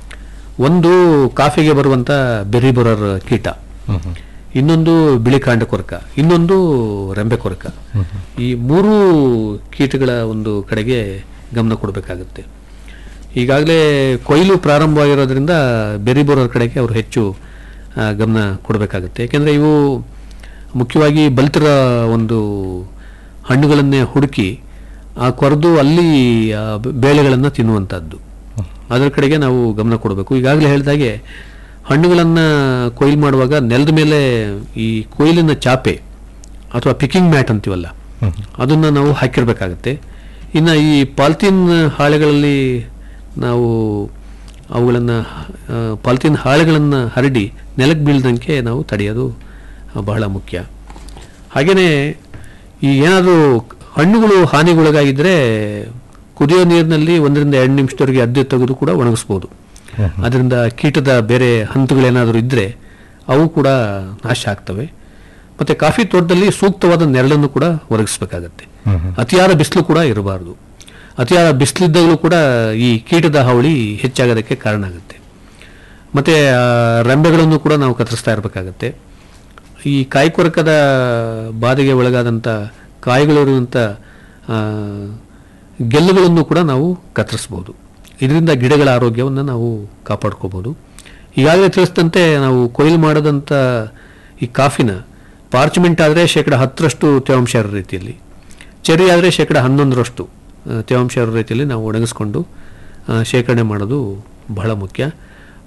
ಒಂದು ಕಾಫಿಗೆ ಬರುವಂಥ ಬೆರ್ರಿ ಬರೋರ್ ಕೀಟ ಇನ್ನೊಂದು ಬಿಳಿ ಕಾಂಡ ಕೊರಕ ಇನ್ನೊಂದು ರೆಂಬೆ ಕೊರಕ ಈ ಮೂರು ಕೀಟಗಳ ಒಂದು ಕಡೆಗೆ ಗಮನ ಕೊಡಬೇಕಾಗುತ್ತೆ ಈಗಾಗಲೇ ಕೊಯ್ಲು ಪ್ರಾರಂಭವಾಗಿರೋದ್ರಿಂದ ಬೆರಿ ಬರೋರ ಕಡೆಗೆ ಅವರು ಹೆಚ್ಚು ಆ, ಗಮನ ಕೊಡಬೇಕಾಗುತ್ತೆ ಯಾಕೆಂದರೆ ಇವು ಮುಖ್ಯವಾಗಿ ಬಲಿತರ ಒಂದು ಹಣ್ಣುಗಳನ್ನೇ ಹುಡುಕಿ ಆ ಕೊರೆದು ಅಲ್ಲಿ ಆ ಬೆ- ಬೇಳೆಗಳನ್ನು ತಿನ್ನುವಂಥದ್ದು ಅದರ ಕಡೆಗೆ ನಾವು ಗಮನ ಕೊಡಬೇಕು ಈಗಾಗಲೇ ಹೇಳಿದಾಗೆ ಹಣ್ಣುಗಳನ್ನು ಕೊಯ್ಲು ಮಾಡುವಾಗ ನೆಲದ ಮೇಲೆ ಈ ಕೊಯ್ಲಿನ ಚಾಪೆ ಅಥವಾ ಪಿಕಿಂಗ್ ಮ್ಯಾಟ್ ಅಂತೀವಲ್ಲ ಅದನ್ನು ನಾವು ಹಾಕಿರಬೇಕಾಗತ್ತೆ ಇನ್ನು ಈ ಪಾಲ್ತೀನ್ ಹಾಳೆಗಳಲ್ಲಿ ನಾವು ಅವುಗಳನ್ನು ಪಾಲ್ತೀನ್ ಹಾಳೆಗಳನ್ನು ಹರಡಿ ನೆಲಕ್ಕೆ ಬೀಳ್ದಂಗೆ ನಾವು ತಡೆಯೋದು ಆ, ಬಹಳ ಮುಖ್ಯ ಹಾಗೆಯೇ ಈ ಏನಾದರೂ ಹಣ್ಣುಗಳು ಹಾನಿಗೊಳಗಾಗಿದ್ದರೆ ಕುದಿಯೋ ನೀರಿನಲ್ಲಿ ಒಂದರಿಂದ ಎರಡು ನಿಮಿಷದವರೆಗೆ ಅದ್ದೆ ತೆಗೆದು ಕೂಡ ಒಣಗಿಸ್ಬೋದು ಅದರಿಂದ ಕೀಟದ ಬೇರೆ ಹಂತಗಳೇನಾದರೂ ಇದ್ದರೆ ಅವು ಕೂಡ ನಾಶ ಆಗ್ತವೆ ಮತ್ತು ಕಾಫಿ ತೋಟದಲ್ಲಿ ಸೂಕ್ತವಾದ ನೆರಳನ್ನು ಕೂಡ ಒದಗಿಸ್ಬೇಕಾಗತ್ತೆ ಅತಿಯಾದ ಬಿಸಿಲು ಕೂಡ ಇರಬಾರ್ದು ಅತಿಯಾದ ಬಿಸಿಲಿದ್ದಾಗಲೂ ಕೂಡ ಈ ಕೀಟದ ಹಾವಳಿ ಹೆಚ್ಚಾಗೋದಕ್ಕೆ ಕಾರಣ ಆಗುತ್ತೆ ಮತ್ತು ರೆಂಬೆಗಳನ್ನು ಕೂಡ ನಾವು ಕತ್ತರಿಸ್ತಾ ಇರಬೇಕಾಗತ್ತೆ ಈ ಕಾಯಿ ಕೊರಕದ ಬಾಧೆಗೆ ಒಳಗಾದಂಥ ಕಾಯಿಗಳಿರುವಂಥ ಆ, ಗೆಲ್ಲುಗಳನ್ನು ಕೂಡ ನಾವು ಕತ್ತರಿಸ್ಬೋದು ಇದರಿಂದ ಗಿಡಗಳ ಆರೋಗ್ಯವನ್ನು ನಾವು ಕಾಪಾಡ್ಕೋಬೋದು ಈಗಾಗಲೇ ತಿಳಿಸಿದಂತೆ ನಾವು ಕೊಯ್ಲು ಮಾಡದಂಥ ಈ ಕಾಫಿನ ಪಾರ್ಚ್ಮೆಂಟ್ ಆದರೆ ಶೇಕಡ ಹತ್ತರಷ್ಟು ತೇವಾಂಶ ಇರೋ ರೀತಿಯಲ್ಲಿ ಚೆರ್ರಿ ಆದರೆ ಶೇಕಡ ಹನ್ನೊಂದರಷ್ಟು ಆ, ತೇವಾಂಶ ಇರೋ ರೀತಿಯಲ್ಲಿ ನಾವು ಒಣಗಿಸ್ಕೊಂಡು ಆ, ಶೇಖರಣೆ ಮಾಡೋದು ಬಹಳ ಮುಖ್ಯ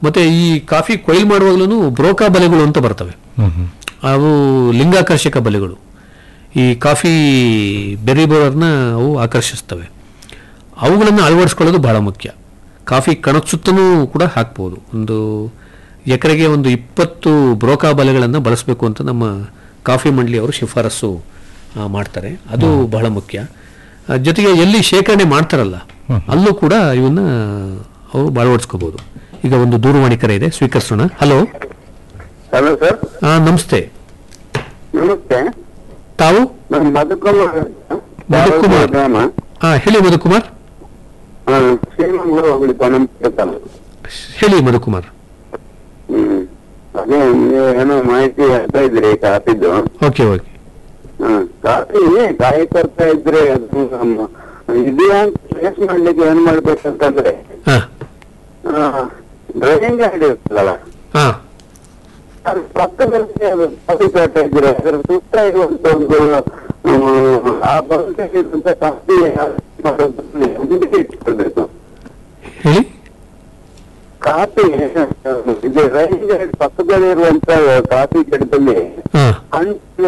ಮತ್ತೆ ಈ ಕಾಫಿ ಕೊಯ್ಲು ಮಾಡುವಾಗಲೂ ಬ್ರೋಕಾ ಬಲೆಗಳು ಅಂತ ಬರ್ತವೆ ಹ್ಮ್ ಹ್ಮ್ ಅವು ಲಿಂಗಾಕರ್ಷಕ ಬಲೆಗಳು ಈ ಕಾಫಿ ಬೆರಿ ಬೋರರ್ನ ಅವು ಆಕರ್ಷಿಸ್ತವೆ ಅವುಗಳನ್ನು ಅಳವಡಿಸ್ಕೊಳ್ಳೋದು ಬಹಳ ಮುಖ್ಯ ಕಾಫಿ ಕಣದ ಸುತ್ತಲೂ ಕೂಡ ಹಾಕ್ಬೋದು ಒಂದು ಎಕರೆಗೆ ಒಂದು ಇಪ್ಪತ್ತು ಬ್ರೋಕಾ ಬಲೆಗಳನ್ನು ಬಳಸಬೇಕು ಅಂತ ನಮ್ಮ ಕಾಫಿ ಮಂಡಳಿಯವರು ಶಿಫಾರಸು ಆ, ಮಾಡ್ತಾರೆ ಅದು ಬಹಳ ಮುಖ್ಯ ಆ, ಜೊತೆಗೆ ಎಲ್ಲಿ ಶೇಖರಣೆ ಮಾಡ್ತಾರಲ್ಲ ಅಲ್ಲೂ ಕೂಡ ಇವನ್ನ ಅವರು ಅಳವಡಿಸ್ಕೋಬಹುದು ಈಗ ಒಂದು ದೂರವಾಣಿ ಕರೆ ಇದೆ ಸ್ವೀಕರಿಸೋಣ ಹಲೋ ಹಲೋ ಸರ್ ನಮಸ್ತೆ ನಮಸ್ತೆ ತಾವು ನಾನು ಮಧುಕುಮಾರ್ ಮಧುಕುಮಾರ್. ಗ್ರಾಮ ಹಾ ಹೇಳಿ ಮಧುಕುಮಾರ್ ಆ, ಶ್ರೀಮಂಗ್ಳೂರು ಹೋಗ್ಲಿ ಪಣಂಪುರ ತಾಲೂಕು ಹೇಳಿ ಮಧುಕುಮಾರ್ ಹ್ಮ್ ಅದೇ ನೀವು ಏನೋ ಮಾಹಿತಿ ಹೇಳ್ತಾ ಇದ್ರಿ ಕಾಪಿದ್ದು ಓಕೆ ಓಕೆ ಹ್ಮ್ ಕಾಫಿ ಕಾಯಿ ತರ್ತಾ ಇದ್ರೆ ಅದು ನಮ್ಮ ಇದೆಯಾ ಟ್ರೇಸ್ ಮಾಡ್ಲಿಕ್ಕೆ ಏನ್ ಮಾಡ್ಬೇಕಂತಂದ್ರೆ ಹಾ ಡ್ರೈವಿಂಗ್ ಗಾಡಿ ಇರ್ತದಲ್ಲ ಹಾ ಅದ್ರ ಪಕ್ಕದಲ್ಲಿ ಅದು ಕಾಫಿ ತರ್ತಾ ಇದ್ರೆ ಅದರ ಸುತ್ತ ಇರುವಂತ ಒಂದು ಹ್ಮ್, ಆ ಬಗೆಗಿರುವಂತ ಕಾಫಿ ಮಾಡೋದನ್ನ ಮುಂದಕ್ಕೆ ಇಟ್ಕೊಳ್ಬೇಕು ಹೇಳಿ ಕಾಫಿ ಇದು ರೈಲ್ವೆ ಪಕ್ಕದಲ್ಲಿ ಇರುವಂತ ಕಾಫಿ ಗಿಡದಲ್ಲಿ ಹಾ ಹಣ್ಣು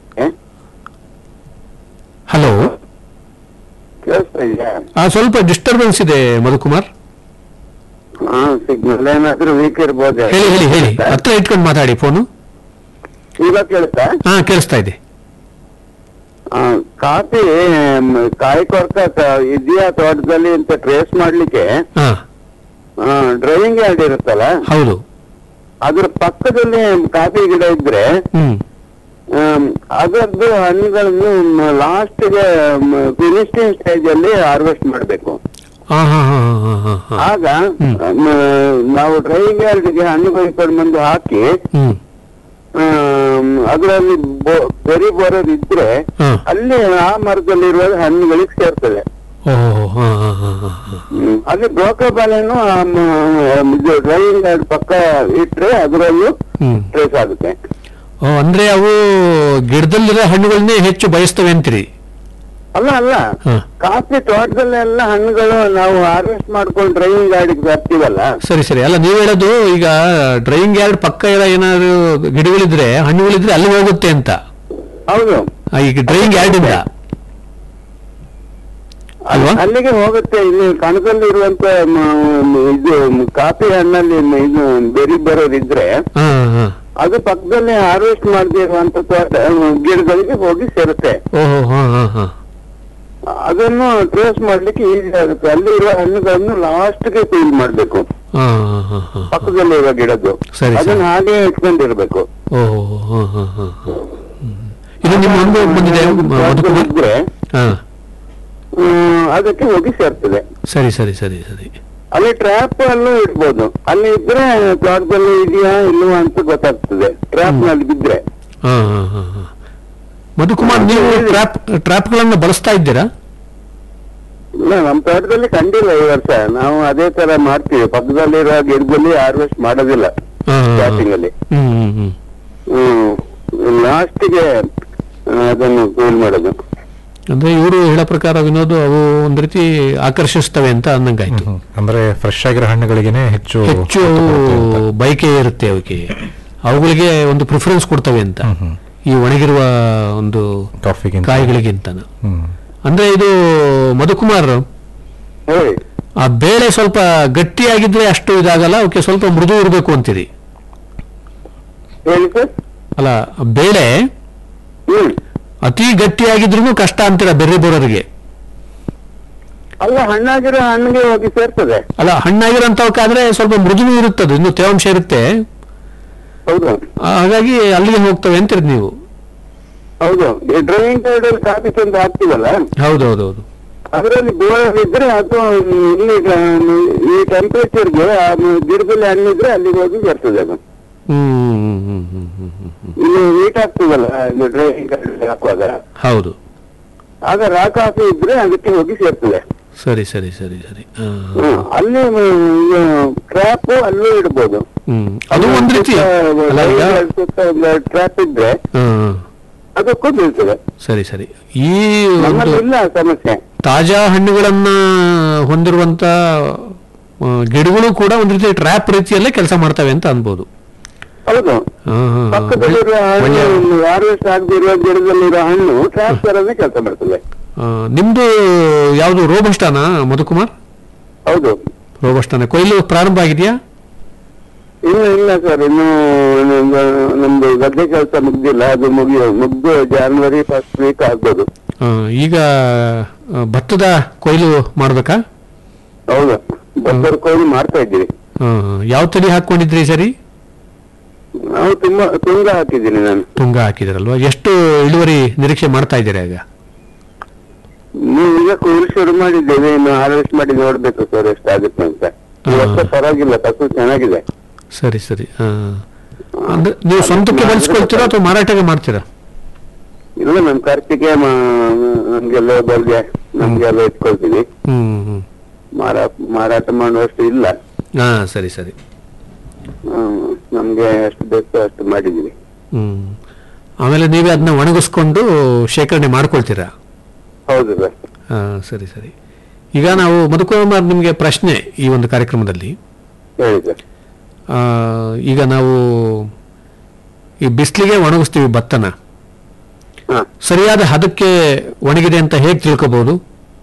ಹಲೋ ಕೇಳಿಸ್ತಾ ಇದೆಯಾ ಆ ಸ್ವಲ್ಪ ಡಿಸ್ಟರ್ಬೆನ್ಸ್ ಇದೆ ಮಧುಕುಮಾರ್ ಹಾ ಸಿಗ್ನಲ್ ಏನಾದ್ರೂ ವೀಕ್ ಇರ್ಬೋದು ಹೇಳಿ ಹೇಳಿ ಹೇಳಿ ಹತ್ರ ಇಟ್ಕೊಂಡು ಮಾತಾಡಿ ಫೋನು ಈಗ ಕೇಳುತ್ತಾ ಹಾ ಕೇಳಿಸ್ತಾ ಇದೆ ಆ, ಕಾಫಿ ಮ್, ಕಾಯಿ ಕೊರಕ ಕ- ಇದೆಯಾ ತೋಟದಲ್ಲಿ ಅಂತ ಟ್ರೇಸ್ ಮಾಡ್ಲಿಕ್ಕೆ ಹಾ ಡ್ರೈವಿಂಗ್ ಯಾರ್ಡ್ ಇರುತ್ತಲ್ಲ ಹೌದು ಅದ್ರ ಪಕ್ಕದಲ್ಲಿ ಕಾಫಿ ಗಿಡ ಇದ್ರೆ ಹ್ಮ್ ಆಮ್, ಅದರದ್ದು ಹಣ್ಣುಗಳನ್ನು ಲಾಸ್ಟ್ಗೆ ಫಿನಿಶಿಂಗ್ ಸ್ಟೇಜ್ ಅಲ್ಲಿ ಹಾರ್ವೆಸ್ಟ್ ಮಾಡಬೇಕು ಹಾ ಹಾ ಹಾ ಹಾ ಹಾ ಹಾ ಆಗ ಮ್, ನಾವು ಡ್ರೈವಿಂಗ್ ಯಾರ್ಡ್ಗೆ ಹಣ್ಣು ಕೊಯ್ಕೊಂಡು ಬಂದು ಹಾಕಿ ಹ್ಮ್ ಆಮ್, ಅದರಲ್ಲಿ ಬೆರಿ ಬರೋದು ಇದ್ರೆ ಹಾ. ಅಲ್ಲಿ ಆ ಮರದಲ್ಲಿರುವ ಹಣ್ಣುಗಳಿಗೆ ಸೇರ್ತದೆ ಓಹೋ ಹಾ ಹಾ ಹಾ ಹಾ ಹಾ ಹ್ಮ್. ಅದೇ ಬ್ರೋಕರ್ ಬಾಲೆನು ಇದು ಡ್ರೈವಿಂಗ್ ಯಾರ್ಡ್ ಪಕ್ಕ ಇಟ್ರೆ ಅದರಲ್ಲೂ ಹ್ಮ್ ಟ್ರೇಸ್ ಆಗುತ್ತೆ ಓ ಅಂದ್ರೆ ಅವು ಗಿಡದಲ್ಲಿರೋ ಹಣ್ಣುಗಳನ್ನೇ ಹೆಚ್ಚು ಬಯಸ್ತವೆ ಅಂತೀರಿ ಅಲ್ಲ ಅಲ್ಲ ಹಾ. ಕಾಫಿ ತೋಟದಲ್ಲೆಲ್ಲ ಹಣ್ಣುಗಳು ನಾವು ಹಾರ್ವೆಸ್ಟ್ ಮಾಡ್ಕೊಂಡು ಡ್ರೈವಿಂಗ್ ಗಾಡಿಗೆ ಬರ್ತೀವಲ್ಲ ಸರಿ ಸರಿ ಅಲ್ಲ ನೀವು ಹೇಳೋದು ಈಗ ಡ್ರೈವಿಂಗ್ ಯಾರ್ಡ್ ಪಕ್ಕ ಇರೋ ಏನಾದ್ರು ಗಿಡಗಳಿದ್ರೆ ಹಣ್ಣುಗಳಿದ್ರೆ ಅಲ್ಲಿ ಹೋಗುತ್ತೆ ಅಂತ ಹೌದು ಆ, ಈಗ ಡ್ರೈವಿಂಗ್ ಯಾರ್ಡ್ ಇಂದ ಅಲ್ವಾ? ಅಲ್ಲಿಗೆ ಹೋಗುತ್ತೆ ಇಲ್ಲಿ ಕಣದಲ್ಲಿ ಇರುವಂತ ಇದು ಮ್, ಕಾಫಿ ಹಣ್ಣಲ್ಲಿ ಮ್, ಇದು ಬೆರಿ ಬರೋದಿದ್ರೆ ಹಾ ಹಾ ಅದು ಪಕ್ಕದಲ್ಲಿ ಹಾರ್ವೆಸ್ಟ್ ಮಾಡದೇ ಇರುವಂತ ತೋಟ ಮ್, ಗಿಡಗಳಿಗೆ ಹೋಗಿ ಸೇರುತ್ತೆ ಓಹೋ ಹಾ ಹಾ ಹಾ ಅದನ್ನು ಟ್ರೇಸ್ ಮಾಡ್ಲಿಕ್ಕೆ ಈಸಿ ಆಗುತ್ತೆ ಅಲ್ಲಿ ಇರುವ ಹಣ್ಣುಗಳನ್ನು ಲಾಸ್ಟ್ ಗೆ ಫೀಲ್ ಮಾಡ್ಬೇಕು ಹಾ ಹಾ ಹಾ ಹಾ ಪಕ್ಕದಲ್ಲಿ ಇರುವ ಗಿಡದ್ದು ಸರಿ, ಅದನ್ನ ಹಾಗೆ ಇಟ್ಕೊಂಡಿರ್ಬೇಕು ಓಹೋ ಹಾ ಹಾ ಹಾ ಹಾ ಹ್ಮ್. ಇದು ನಿಮ್ಮ ಅನುಭವ ಬಂದಿದೆ ಮ- ಮಧುಕುಮಾರ್ ಇದ್ರೆ ಹಾ ಹ್ಮ್, ಅದಕ್ಕೆ ಹೋಗಿ ಸೇರ್ತದೆ ಸರಿ ಸರಿ ಸರಿ ಸರಿ ಅಲ್ಲಿ ಟ್ರ್ಯಾಪ್ ಅಲ್ಲೂ ಇಡ್ಬೋದು ಅಲ್ಲಿ ಇದ್ರೆ ತೋಟದಲ್ಲಿ ಇದೆಯಾ ಇಲ್ವಾ ಅಂತ ಗೊತ್ತಾಗ್ತದೆ ಟ್ರ್ಯಾಪ್ ನಲ್ಲಿ ಬಿದ್ರೆ ಹಾ ಹಾ ಹಾ ಹಾ ಮಧುಕುಮಾರ್ ನೀವು ಟ್ರ್ಯಾಪ್ ಟ್ರ್ಯಾಪ್ಗಳನ್ನು ಬಳಸ್ತಾ ಇದ್ದೀರಾ ಇಲ್ಲ ನಮ್ ತೋಟದಲ್ಲಿ ಕಂಡಿಲ್ಲ ಈ ವರ್ಷ ನಾವು ಅದೇ ತರ ಮಾಡ್ತೀವಿ ಪಕ್ಕದಲ್ಲಿರುವ ಗಿಡದಲ್ಲಿ ಹಾರ್ವೆಸ್ಟ್ ಮಾಡೋದಿಲ್ಲ ಹಾ, ಹಾ, ಹಾ. ಸ್ಟಾರ್ಟಿಂಗ್ ಅಲ್ಲಿ ಹ್ಮ್ ಹ್ಮ್ ಹ್ಮ್ ಹ್ಮ್ ಲಾಸ್ಟ್ಗೆ ಅದನ್ನು ಫೀಲ್ ಮಾಡೋದು ಅಂದ್ರೆ ಇವರು ಹೇಳೋ ಪ್ರಕಾರ ವಿನೋದ್ ಅವು ಒಂದ್ ರೀತಿ ಆಕರ್ಷಿಸ್ತವೆ ಅಂತ ಅನ್ನಂಗಾಯ್ತು ಹ್ಮ್. ಅಂದ್ರೆ ಫ್ರೆಶ್ ಆಗಿರೋ ಹಣ್ಣುಗಳಿಗೆನೆ ಹೆಚ್ಚು ಹೆಚ್ಚು ಬಯಕೆ ಇರುತ್ತೆ ಅವಕ್ಕೆ ಅವುಗಳಿಗೆ ಒಂದು ಪ್ರಿಫರೆನ್ಸ್ ಕೊಡ್ತವೆ ಅಂತ ಹ್ಮ್, ಹ್ಮ್. ಈ ಒಣಗಿರುವ ಒಂದು ಕಾಫಿಗಿಂತ ಕಾಯಿಗಳಿಗಿಂತ ಹ್ಮ್ ಅಂದ್ರೆ ಇದು ಮಧುಕುಮಾರ್ ಹೇಳಿ ಆ ಬೇಳೆ ಸ್ವಲ್ಪ ಗಟ್ಟಿಯಾಗಿದ್ರೆ ಅಷ್ಟು ಇದಾಗಲ್ಲ ಅವಕ್ಕೆ ಸ್ವಲ್ಪ ಮೃದು ಇರಬೇಕು ಅಂತೀರಿ ಹೇಳಿ ಸರ್ ಅಲ್ಲ ಆ ಬೇಳೆ ಹ್ಮ್ ಅತಿ ಗಟ್ಟಿಯಾಗಿದ್ರು ಕಷ್ಟ ಅಂತೀರ ಬೆರ್ರಿ ಬೋರರಿಗೆ ಅಲ್ಲ ಹಣ್ಣಾಗಿರೋ ಹಣ್ಣಿಗೆ ಹೋಗಿ ಸೇರ್ತದೆ ಅಲ್ಲ ಹಣ್ಣಾಗಿರೋಂಥವಕ್ಕಾದ್ರೆ ಸ್ವಲ್ಪ ಮೃದುವು ಇರುತ್ತದು ಇನ್ನು ತೇವಾಂಶ ಇರುತ್ತೆ ಹೌದು ಆ, ಹಾಗಾಗಿ ಅಲ್ಲಿಗೆ ಹೋಗ್ತವೆ ಅಂತೀರಿ ನೀವು ಹೌದು ಈ ಡ್ರೈವಿಂಗ್ ಸೈಡ್ ಅಲ್ಲಿ ಕಾಫಿ ತಂದು ಹಾಕ್ತೀವಲ್ಲ ಹೌದೌದೌದು ಅದರಲ್ಲಿ ಬೋರ್ ಇದ್ರೆ ಅದು ಇಲ್ಲಿ ಗ- ಈ ಟೆಂಪರೇಚರ್ಗೆ ಗಿಡದಲ್ಲಿ ಹಣ್ಣಿದ್ರೆ ಅಲ್ಲಿಗೆ ಹೋಗಿ ಬರ್ತದೆ ಅದು ಹ್ಮ್ ಹ್ಮ್ ಹ್ಮ್ ಹ್ಮ್ ಹ್ಮ್ ಹ್ಮ್ ಹ್ಮ್. ಇಲ್ಲಿ ಹೀಟ್ ಆಗ್ತದಲ್ಲ ಇದು ಡ್ರೈವಿಂಗ್ ಹಾಕುವಾಗ ಹೌದು ಆಗ ರಾ ಕಾಫಿ ಇದ್ರೆ ಅದಕ್ಕೆ ಹೋಗಿ ಸೇರ್ತದೆ ಸರಿ ಸರಿ ಸರಿ ಸರಿ ಆ, ಹ್ಮ್. ಅಲ್ಲಿ ಟ್ರ್ಯಾಪ್ ಅಲ್ಲೂ ಇಡ್ಬೋದು ಹ್ಮ್ ಅದು ಒಂದ್ ರೀತಿ ಅಲ್ಲ ಈಗ ಟ್ರ್ಯಾಪ್ ಇದ್ರೆ ಆ, ಅದಕ್ಕೂ ಬೀಳ್ತದೆ ಸರಿ ಸರಿ ಈ ಒಂದು ನಮ್ಮಲ್ಲಿ ಇಲ್ಲ ಸಮಸ್ಯೆ ತಾಜಾ ಹಣ್ಣುಗಳನ್ನ ಹೊಂದಿರುವಂತ ಆ, ಗಿಡಗಳು ಕೂಡ ಒಂದು ರೀತಿ ಟ್ರ್ಯಾಪ್ ರೀತಿಯಲ್ಲೇ ಕೆಲಸ ಮಾಡ್ತವೆ ಅಂತ ಅನ್ಬೋದು ಹೌದು ಹಾ, ಹಾ, ಹಾ. ಪಕ್ಕದಲ್ಲಿರುವ ಒಳ್ಳೆ- ಹಣ್ಣು ಹಾರ್ವೆಸ್ಟ್ ಆಗದಿರುವ ಗಿಡದಲ್ಲಿರೋ ಹಣ್ಣು ಟ್ರಾನ್ಸ್ಫರ್ ಅನ್ನೇ ಕೆಲಸ ಮಾಡ್ತದೆ ಆ, ನಿಮ್ದು ಯಾವುದು ರೋಬಸ್ಟಾನಾ ಮಧುಕುಮಾರ್ ಹೌದು ರೋಬಸ್ಟಾನ ಕೊಯ್ಲು ಪ್ರಾರಂಭ ಆಗಿದೆಯಾ ಇಲ್ಲ ಇಲ್ಲ ಸರ್ ಇನ್ನು ನಮ್ದು ನಮ್ದು ಗದ್ದೆ ಕೆಲಸ ಮುಗ್ದಿಲ್ಲ ಅದು ಮುಗಿಯೋ ಮುಗ್ದು ಜಾನ್ವರಿ ಫಸ್ಟ್ ವೀಕ್ ಆಗ್ಬೋದು ಆ, ಈಗ ಆ, ಭತ್ತದ ಕೊಯ್ಲು ಮಾಡ್ಬೇಕಾ ಹೌದು ಭತ್ತದ ಕೊಯ್ಲು ಮಾಡ್ತಾ ಇದ್ದೀವಿ ಆ, ಯಾವ ತಳಿ ಹಾಕೊಂಡಿದ್ರಿ ಸರಿ ನಾವು ತುಂಬಾ ತುಂಗ ಹಾಕಿದ್ದೀನಿ ನಾನು ತುಂಗ ಹಾಕಿದಿರಲ್ವಾ ಎಷ್ಟು ಇಳುವರಿ ನಿರೀಕ್ಷೆ ಮಾಡ್ತಾ ಇದ್ದೀರಾ ಈಗ ನೀವು ಈಗ ಕೊಯ್ಲು ಶುರು ಮಾಡಿದ್ದೇವೆ ಇನ್ನು ಹಾರ್ವೆಸ್ಟ್ ಮಾಡಿ ನೋಡ್ಬೇಕು ಸರ್ ಎಷ್ಟಾಗುತ್ತೆ ಅಂತ ಈ ವರ್ಷ ಪರವಾಗಿಲ್ಲ ಫಸಲು ಚೆನ್ನಾಗಿದೆ ಸರಿ ಸರಿ ಆ. ಅಂದ್ರೆ ನೀವು ಸ್ವಂತಕ್ಕೆ ಬಳಸ್ಕೊಳ್ತೀರಾ ಅಥವಾ ಮಾರಾಟಕ್ಕೆ ಮಾಡ್ತೀರಾ ಇಲ್ಲ ನಮ್ ಖರ್ಚಿಗೆ ಮ- ನಮ್ಗೆಲ್ಲ ಬರ್ಗೆ ನಮ್ಗೆಲ್ಲ ಇಟ್ಕೊಳ್ತೀವಿ ಹ್ಮ್ ಹ್ಮ್ ಮಾರಾ ಮಾರಾಟ ಮಾಡುವಷ್ಟು ಇಲ್ಲ ಹಾ ಸರಿ ಸರಿ ಹ್ಮ್, ನಮ್ಗೆ ಎಷ್ಟು ಬೇಕು ಅಷ್ಟು ಮಾಡಿದೀವಿ ಹ್ಮ್ ಆಮೇಲೆ ನೀವೇ ಅದನ್ನ ಒಣಗಿಸ್ಕೊಂಡು ಶೇಖರಣೆ ಮಾಡ್ಕೊಳ್ತೀರಾ ಹೌದು ಸರ್ ಹಾ ಸರಿ ಸರಿ ಈಗ ನಾವು ಮಧುಕುಮಾರ್ ನಿಮಗೆ ಪ್ರಶ್ನೆ ಈ ಒಂದು ಕಾರ್ಯಕ್ರಮದಲ್ಲಿ ಹೇಳಿ ಸರ್ ಆ, ಈಗ ನಾವು ಈ ಬಿಸಿಲಿಗೆ ಒಣಗಿಸ್ತೀವಿ ಭತ್ತನ ಹಾ ಸರಿಯಾದ ಹದಕ್ಕೆ ಒಣಗಿದೆ ಅಂತ ಹೇಗೆ ತಿಳ್ಕೊಬಹುದು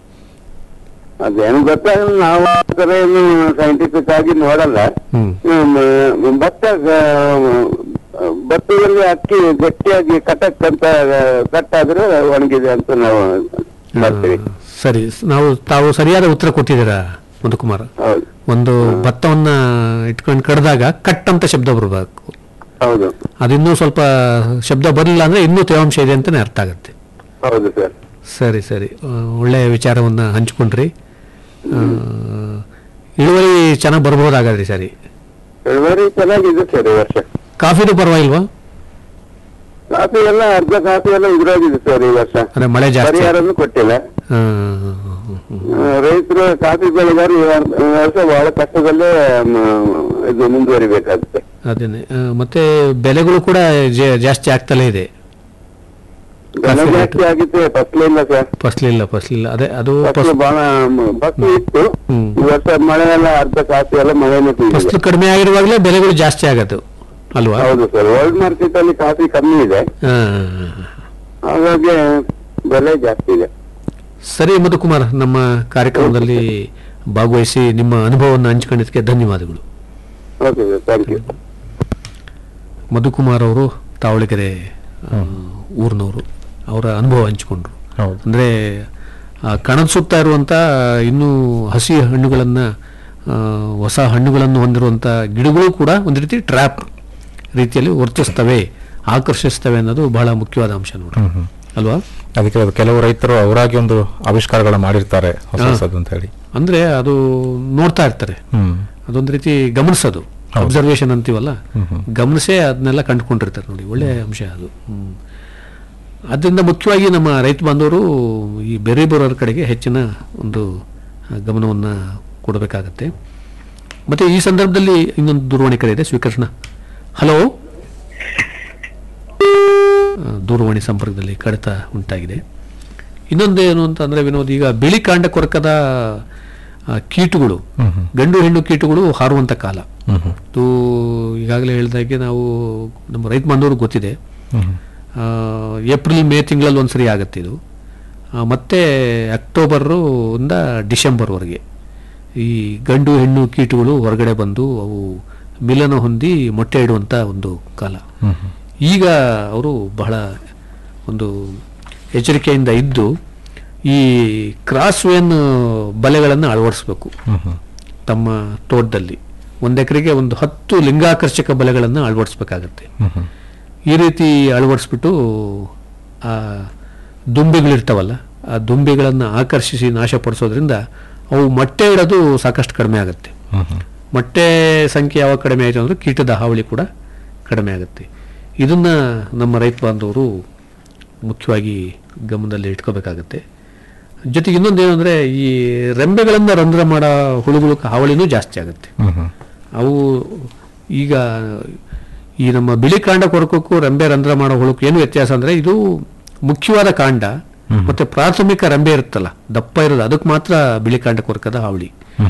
ಅದೇನು ಗೊತ್ತಾಗಲ್ಲ ನಾವು ಆ ಥರ ಏನು ಸೈಂಟಿಫಿಕ್ ಆಗಿ ನೋಡಲ್ಲ ಹ್ಮ್ ಹ್ಮ್, ಭತ್ತ ಆ, ಭತ್ತದಲ್ಲಿ ಅಕ್ಕಿ ಗಟ್ಟಿಯಾಗಿ ಕಟಕ್ ಅಂತ ಕಟ್ ಆದ್ರೆ ಒಣಗಿದೆ ಅಂತ ನಾವು ಮಾಡ್ತೀವಿ ಆ, ಸರಿ ನಾವು ತಾವು ಸರಿಯಾದ ಉತ್ತರ ಕೊಟ್ಟಿದ್ದೀರಾ ಮಧುಕುಮಾರ್ ಹೌದು ಒಂದು ಭತ್ತವನ್ನ ಇಟ್ಕೊಂಡು ಕಡ್ದಾಗ ಕಟ್ ಅಂತ ಶಬ್ದ ಬರಬೇಕು ಹೌದು ಅದಿನ್ನೂ ಸ್ವಲ್ಪ ಶಬ್ದ ಬರಲಿಲ್ಲ ಅಂದ್ರೆ ಇನ್ನೂ ತೇವಾಂಶ ಇದೆ ಅಂತಾನೆ ಅರ್ಥ ಆಗುತ್ತೆ ಹೌದು ಸರ್ ಸರಿ ಸರಿ ಆ, ಒಳ್ಳೆಯ ವಿಚಾರವನ್ನ ಹಂಚ್ಕೊಂಡ್ರಿ ಆ, ಇಳುವರಿ ಚೆನ್ನಾಗಿ ಬರ್ಬೋದಾಗಾದ್ರಿ ಸರಿ ಇಳುವರಿ ಚೆನ್ನಾಗಿದೆ ಸರ್ ಈ ವರ್ಷ ಕಾಫಿದು ಪರವಾಗಿಲ್ವಾ ಕಾಫಿ ಎಲ್ಲ ಅರ್ಧ ಕಾಫಿ ಎಲ್ಲ ಉದುರೋಗಿದೆ ಸರ್ ಈ ವರ್ಷ ಅಂದ್ರೆ ಮಳೆ ಜಾಸ್ತಿ ಪರಿಹಾರನೂ ಕೊಟ್ಟಿಲ್ಲ ಹಾ, ರೈತರು ಕಾಫಿ ಬೆಳೆಗಾರರು ಈ ವರ್- ಈ ವರ್ಷ ಬಹಳ ಕಷ್ಟದಲ್ಲೇ ಮ್, ಇದು ಮುಂದುವರಿಬೇಕಾಗುತ್ತೆ ಅದೇನೆ ಆ, ಮತ್ತೆ ಬೆಲೆಗಳು ಕೂಡ ಜಾ- ಜಾಸ್ತಿ ಆಗ್ತಲೇ ಇದೆ ಬೆಲೆ ಕಾಫಿ ಜಾಸ್ತಿ ಆಗಿತ್ತು ಫಸಲಿಲ್ಲ ಸರ್ ಫಸ್ಲಿಲ್ಲ ಫಸ್ಲಿಲ್ಲ ಅದೇ ಅದು ಫಸಲು ಬಹಳ ಮ್, ಫಸಲು ಇತ್ತು ಹ್ಮ್. ಈ ವರ್ಷ ಮಳೆ ಎಲ್ಲ ಅರ್ಧ ಕಾಫಿ ಎಲ್ಲ ಮಳೆನೇ ಕುಯ್ದಿದೆ ಫಸ್ಲು ಕಡಿಮೆ ಆಗಿರುವಾಗಲೇ ಬೆಲೆಗಳು ಜಾಸ್ತಿ ಆಗದು ಅಲ್ವಾ ಹೌದು ಸರ್ ವರ್ಲ್ಡ್ ಮಾರ್ಕೆಟ್ ಅಲ್ಲಿ ಕಾಫಿ ಕಮ್ಮಿ ಇದೆ ಹಾ. ಹಾಗಾಗಿ ಬೆಲೆ ಜಾಸ್ತಿ ಇದೆ ಸರಿ ಮಧುಕುಮಾರ್ ನಮ್ಮ ಕಾರ್ಯಕ್ರಮದಲ್ಲಿ ಭಾಗವಹಿಸಿ ನಿಮ್ಮ ಅನುಭವವನ್ನು ಹಂಚಿಕೊಂಡಿದ್ದಕ್ಕೆ ಧನ್ಯವಾದಗಳು okay sir thank you Madhukumar ಅವರು ತಾವಳಗೆರೆ ಆ, ಊರಿನವರು ಅವರ ಅನುಭವ ಹಂಚಿಕೊಂಡ್ರು ಹೌದು ಅಂದರೆ ಕಣದ ಸುತ್ತ ಇರುವಂಥ ಇನ್ನೂ ಹಸಿ ಹಣ್ಣುಗಳನ್ನು ಹೊಸ ಹಣ್ಣುಗಳನ್ನು ಹೊಂದಿರುವಂಥ ಗಿಡಗಳು ಕೂಡ ಒಂದು ರೀತಿ ಟ್ರ್ಯಾಪ್ ರೀತಿಯಲ್ಲಿ ವರ್ತಿಸ್ತವೆ ಆಕರ್ಷಿಸ್ತವೆ ಅನ್ನೋದು ಬಹಳ ಮುಖ್ಯವಾದ ಅಂಶ ನೋಡಿ ಅಲ್ವಾ ಅದಕ್ಕೆ ಅದು ಕೆಲವು ರೈತರು ಅವರಾಗಿ ಒಂದು ಆವಿಷ್ಕಾರಗಳ ಮಾಡಿರ್ತಾರೆ ಹೊಸ ಹೊಸದು ಅಂತ ಹೇಳಿ ಅಂದರೆ ಅದು ನೋಡ್ತಾ ಇರ್ತಾರೆ ಹ್ಮ್ ಅದೊಂದು ರೀತಿ ಗಮನಿಸೋದು ಹೌದು. ಅಬ್ಸರ್ವೇಷನ್ ಅಂತೀವಲ್ಲ ಹ್ಮ್ ಹ್ಮ್. ಗಮನಿಸೇ ಅದನ್ನೆಲ್ಲ ಕಂಡುಕೊಂಡಿರ್ತಾರೆ ನೋಡಿ ಒಳ್ಳೆಯ ಅಂಶ ಅದು ಹ್ಮ್. ಅದರಿಂದ ಮುಖ್ಯವಾಗಿ ನಮ್ಮ ರೈತ ಬಾಂಧವರು ಈ ಬೆರೆ ಬರೋರ ಕಡೆಗೆ ಹೆಚ್ಚಿನ ಒಂದು ಗಮನವನ್ನು ಕೊಡಬೇಕಾಗತ್ತೆ ಮತ್ತೆ ಈ ಸಂದರ್ಭದಲ್ಲಿ ಇನ್ನೊಂದು ದೂರವಾಣಿ ಕರೆ ಇದೆ ಸ್ವೀಕರಿಸೋಣ ಹಲೋ ಆ, ದೂರವಾಣಿ ಸಂಪರ್ಕದಲ್ಲಿ ಕಡಿತ ಉಂಟಾಗಿದೆ ಇನ್ನೊಂದೇನು ಅಂತಂದ್ರೆ ವಿನೋದ್ ಈಗ ಬಿಳಿ ಕಾಂಡ ಕೊರಕದ ಆ, ಕೀಟಗಳು ಹ್ಮ್ ಹ್ಮ್. ಗಂಡು ಹೆಣ್ಣು ಕೀಟಗಳು ಹಾರುವಂತ ಕಾಲ ಹ್ಮ್ ಹ್ಮ್. ಇದು ಈಗಾಗಲೇ ಹೇಳಿದಾಗೆ ನಾವು ನಮ್ಮ ರೈತ ಬಾಂಧವರು ಗೊತ್ತಿದೆ ಹ್ಮ್ ಹ್ಮ್. ಆ, ಏಪ್ರಿಲ್ ಮೇ ತಿಂಗಳಲ್ಲಿ ಒಂದ್ಸರಿ ಆಗುತ್ತೆ ಇದು ಆ, ಮತ್ತೆ ಅಕ್ಟೋಬರು ಇಂದ ಡಿಸೆಂಬರ್ವರೆಗೆ ಈ ಗಂಡು ಹೆಣ್ಣು ಕೀಟಗಳು ಹೊರಗಡೆ ಬಂದು ಅವು ಮಿಲನ ಹೊಂದಿ ಮೊಟ್ಟೆ ಇಡುವಂಥ ಒಂದು ಕಾಲ ಹ್ಮ್ ಹ್ಮ್. ಈಗ ಅವರು ಬಹಳ ಒಂದು ಎಚ್ಚರಿಕೆಯಿಂದ ಇದ್ದು ಈ ಕ್ರಾಸ್ ವೇನ್ ಬಲೆಗಳನ್ನು ಅಳವಡಿಸ್ಬೇಕು ಹ್ಮ್ ಹ್ಮ್. ತಮ್ಮ ತೋಟದಲ್ಲಿ ಒಂದು ಎಕರೆಗೆ ಒಂದು ಹತ್ತು ಲಿಂಗಾಕರ್ಷಕ ಬಲೆಗಳನ್ನು ಅಳವಡಿಸ್ಬೇಕಾಗತ್ತೆ ಹ್ಮ್ ಹ್ಮ್. ಈ ರೀತಿ ಅಳವಡಿಸ್ಬಿಟ್ಟು ಆ ದುಂಬಿಗಳಿರ್ತಾವಲ್ಲ ಆ ದುಂಬಿಗಳನ್ನು ಆಕರ್ಷಿಸಿ ನಾಶಪಡಿಸೋದ್ರಿಂದ ಅವು ಮೊಟ್ಟೆ ಇಡೋದು ಸಾಕಷ್ಟು ಕಡಿಮೆ ಆಗುತ್ತೆ ಹ್ಮ್ ಹ್ಮ್. ಮೊಟ್ಟೆ ಸಂಖ್ಯೆ ಯಾವಾಗ ಕಡಿಮೆ ಆಯಿತು ಅಂದರೆ ಕೀಟದ ಹಾವಳಿ ಕೂಡ ಕಡಿಮೆ ಆಗುತ್ತೆ ಇದನ್ನು ನಮ್ಮ ರೈತ ಬಾಂಧವರು ಮುಖ್ಯವಾಗಿ ಗಮನದಲ್ಲಿ ಇಟ್ಕೋಬೇಕಾಗತ್ತೆ ಜೊತೆಗೆ ಇನ್ನೊಂದು ಏನಂದರೆ ಈ ರೆಂಬೆಗಳನ್ನು ರಂಧ್ರ ಮಾಡೋ ಹುಳುಗಳು ಹಾವಳಿನೂ ಜಾಸ್ತಿ ಆಗುತ್ತೆ ಹ್ಮ್ ಹ್ಮ್. ಅವು ಈಗ ಈ ನಮ್ಮ ಬಿಳಿ ಕಾಂಡ ಕೊರಕಕ್ಕೂ ರೆಂಬೆ ರಂಧ್ರ ಮಾಡೋ ಹುಳುಕು ಏನು ವ್ಯತ್ಯಾಸ ಅಂದರೆ ಇದು ಮುಖ್ಯವಾದ ಕಾಂಡ ಮತ್ತೆ ಪ್ರಾಥಮಿಕ ರೆಂಬೆ ಇರುತ್ತಲ್ಲ ದಪ್ಪ ಇರೋದು ಅದಕ್ಕೆ ಮಾತ್ರ ಬಿಳಿ ಕಾಂಡ ಕೊರಕದ ಹಾವಳಿ ಹ್ಮ್ ಹ್ಮ್.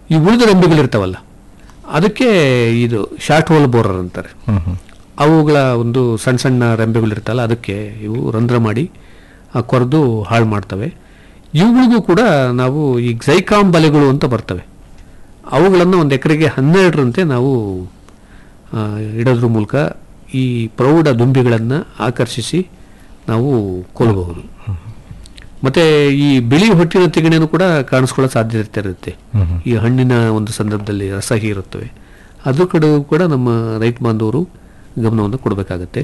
ಈ ಉಳಿದ ರೆಂಬೆಗಳಿರ್ತಾವಲ್ಲ ಅದಕ್ಕೆ ಇದು ಶಾರ್ಟ್ ಹೋಲ್ ಬೋರರ್ ಅಂತಾರೆ ಹ್ಮ್ ಹ್ಮ್ ಅವುಗಳ ಒಂದು ಸಣ್ಣ ಸಣ್ಣ ರೆಂಬೆಗಳಿರ್ತಲ್ಲ ಅದಕ್ಕೆ ಇವು ರಂಧ್ರ ಮಾಡಿ ಆ ಕೊರೆದು ಹಾಳು ಮಾಡ್ತವೆ ಇವುಗಳಿಗೂ ಕೂಡ ನಾವು ಈ ಜೈಕಾಮ್ ಬಲೆಗಳು ಅಂತ ಬರ್ತವೆ ಅವುಗಳನ್ನು ಒಂದು ಎಕರೆಗೆ ಹನ್ನೆರಡರಂತೆ ನಾವು ಆ, ಇಡೋದ್ರ ಮೂಲಕ ಈ ಪ್ರೌಢ ದುಂಬಿಗಳನ್ನು ಆಕರ್ಷಿಸಿ ನಾವು ಕೊಲ್ಲಬಹುದು ಮತ್ತೆ ಈ ಬಿಳಿ ಹೊಟ್ಟಿನ ತಿಗಣೆನೂ ಕೂಡ ಕಾಣಿಸ್ಕೊಳ್ಳೋ ಸಾಧ್ಯತೆ ಇರುತ್ತೆ ಈ ಹಣ್ಣಿನ ಒಂದು ಸಂದರ್ಭದಲ್ಲಿ ರಸ ಹೀರುತ್ತವೆ ಅದ್ರ ಕಡೆ ಕೂಡ ನಮ್ಮ ರೈತ ಬಾಂಧವರು ಗಮನವನ್ನು ಕೊಡಬೇಕಾಗತ್ತೆ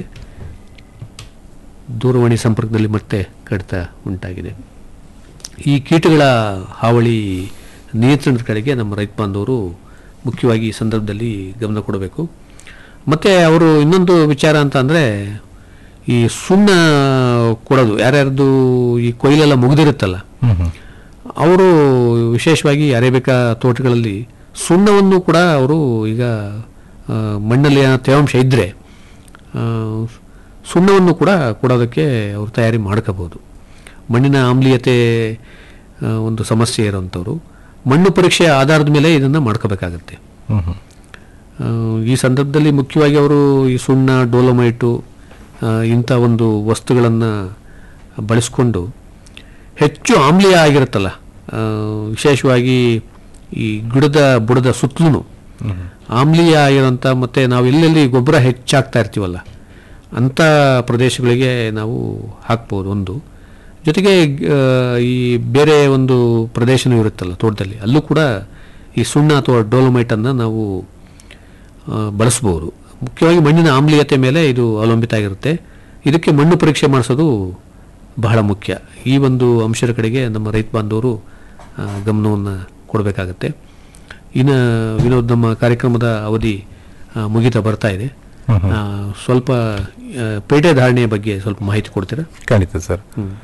ದೂರವಾಣಿ ಸಂಪರ್ಕದಲ್ಲಿ ಮತ್ತೆ ಕಡಿತ ಉಂಟಾಗಿದೆ ಈ ಕೀಟಗಳ ಹಾವಳಿ ನಿಯಂತ್ರಣದ ಕಡೆಗೆ ನಮ್ಮ ರೈತ ಬಾಂಧವರು ಮುಖ್ಯವಾಗಿ ಈ ಸಂದರ್ಭದಲ್ಲಿ ಗಮನ ಕೊಡಬೇಕು ಮತ್ತು ಅವರು ಇನ್ನೊಂದು ವಿಚಾರ ಅಂತ ಅಂದರೆ ಈ ಸುಣ್ಣ ಕೊಡೋದು ಯಾರ್ಯಾರ್ದು ಈ ಕೊಯ್ಲೆಲ್ಲ ಮುಗಿದಿರುತ್ತಲ್ಲ ಹ್ಮ್ ಹ್ಮ್ ಅವರು ವಿಶೇಷವಾಗಿ ಅರೇಬಿಕಾ ತೋಟಗಳಲ್ಲಿ ಸುಣ್ಣವನ್ನು ಕೂಡ ಅವರು ಈಗ ಆ, ಮಣ್ಣಲ್ಲಿ ಏನೋ ತೇವಾಂಶ ಇದ್ದರೆ ಸುಣ್ಣವನ್ನು ಕೂಡ ಕೊಡೋದಕ್ಕೆ ಅವರು ತಯಾರಿ ಮಾಡ್ಕೋಬೋದು ಮಣ್ಣಿನ ಆಮ್ಲೀಯತೆ ಆ, ಒಂದು ಸಮಸ್ಯೆ ಇರೋಂಥವ್ರು ಮಣ್ಣು ಪರೀಕ್ಷೆಯ ಆಧಾರದ ಮೇಲೆ ಇದನ್ನು ಮಾಡ್ಕೋಬೇಕಾಗತ್ತೆ ಹ್ಮ್ ಹ್ಮ್ ಆ, ಈ ಸಂದರ್ಭದಲ್ಲಿ ಮುಖ್ಯವಾಗಿ ಅವರು ಈ ಸುಣ್ಣ ಡೋಲಮೈಟು ಆ, ಇಂಥ ಒಂದು ವಸ್ತುಗಳನ್ನು ಬಳಸ್ಕೊಂಡು ಹೆಚ್ಚು ಆಮ್ಲೀಯ ಆಗಿರುತ್ತಲ್ಲ ಆ, ವಿಶೇಷವಾಗಿ ಈ ಗಿಡದ ಬುಡದ ಸುತ್ತಲೂ ಆಮ್ಲೀಯ ಆಗಿರೋಂಥ ಮತ್ತು ನಾವು ಎಲ್ಲೆಲ್ಲಿ ಗೊಬ್ಬರ ಹೆಚ್ಚಾಗ್ತಾ ಇರ್ತೀವಲ್ಲ ಅಂಥ ಪ್ರದೇಶಗಳಿಗೆ ನಾವು ಹಾಕ್ಬೋದು ಒಂದು ಜೊತೆಗೆ ಆ, ಈ ಬೇರೆ ಒಂದು ಪ್ರದೇಶನೂ ಇರುತ್ತಲ್ಲ ತೋಟದಲ್ಲಿ ಅಲ್ಲೂ ಕೂಡ ಈ ಸುಣ್ಣ ಅಥವಾ ಡೋಲಮೈಟನ್ನು ನಾವು ಆ, ಬಳಸ್ಬೋದು ಮುಖ್ಯವಾಗಿ ಮಣ್ಣಿನ ಆಮ್ಲೀಯತೆ ಮೇಲೆ ಇದು ಅವಲಂಬಿತ ಆಗಿರುತ್ತೆ ಇದಕ್ಕೆ ಮಣ್ಣು ಪರೀಕ್ಷೆ ಮಾಡಿಸೋದು ಬಹಳ ಮುಖ್ಯ ಈ ಒಂದು ಅಂಶದ ಕಡೆಗೆ ನಮ್ಮ ರೈತ ಬಾಂಧವರು ಗಮನವನ್ನು ಕೊಡಬೇಕಾಗತ್ತೆ ಇನ್ನು ವಿನೋದ್ ನಮ್ಮ ಕಾರ್ಯಕ್ರಮದ ಅವಧಿ ಆ, ಮುಗಿತಾ ಬರ್ತಾ ಇದೆ ಆ, ಸ್ವಲ್ಪ ಆ, ಪೇಟೆ ಧಾರಣೆಯ ಬಗ್ಗೆ ಸ್ವಲ್ಪ ಮಾಹಿತಿ ಕೊಡ್ತೀರಾ ಖಂಡಿತ ಸರ್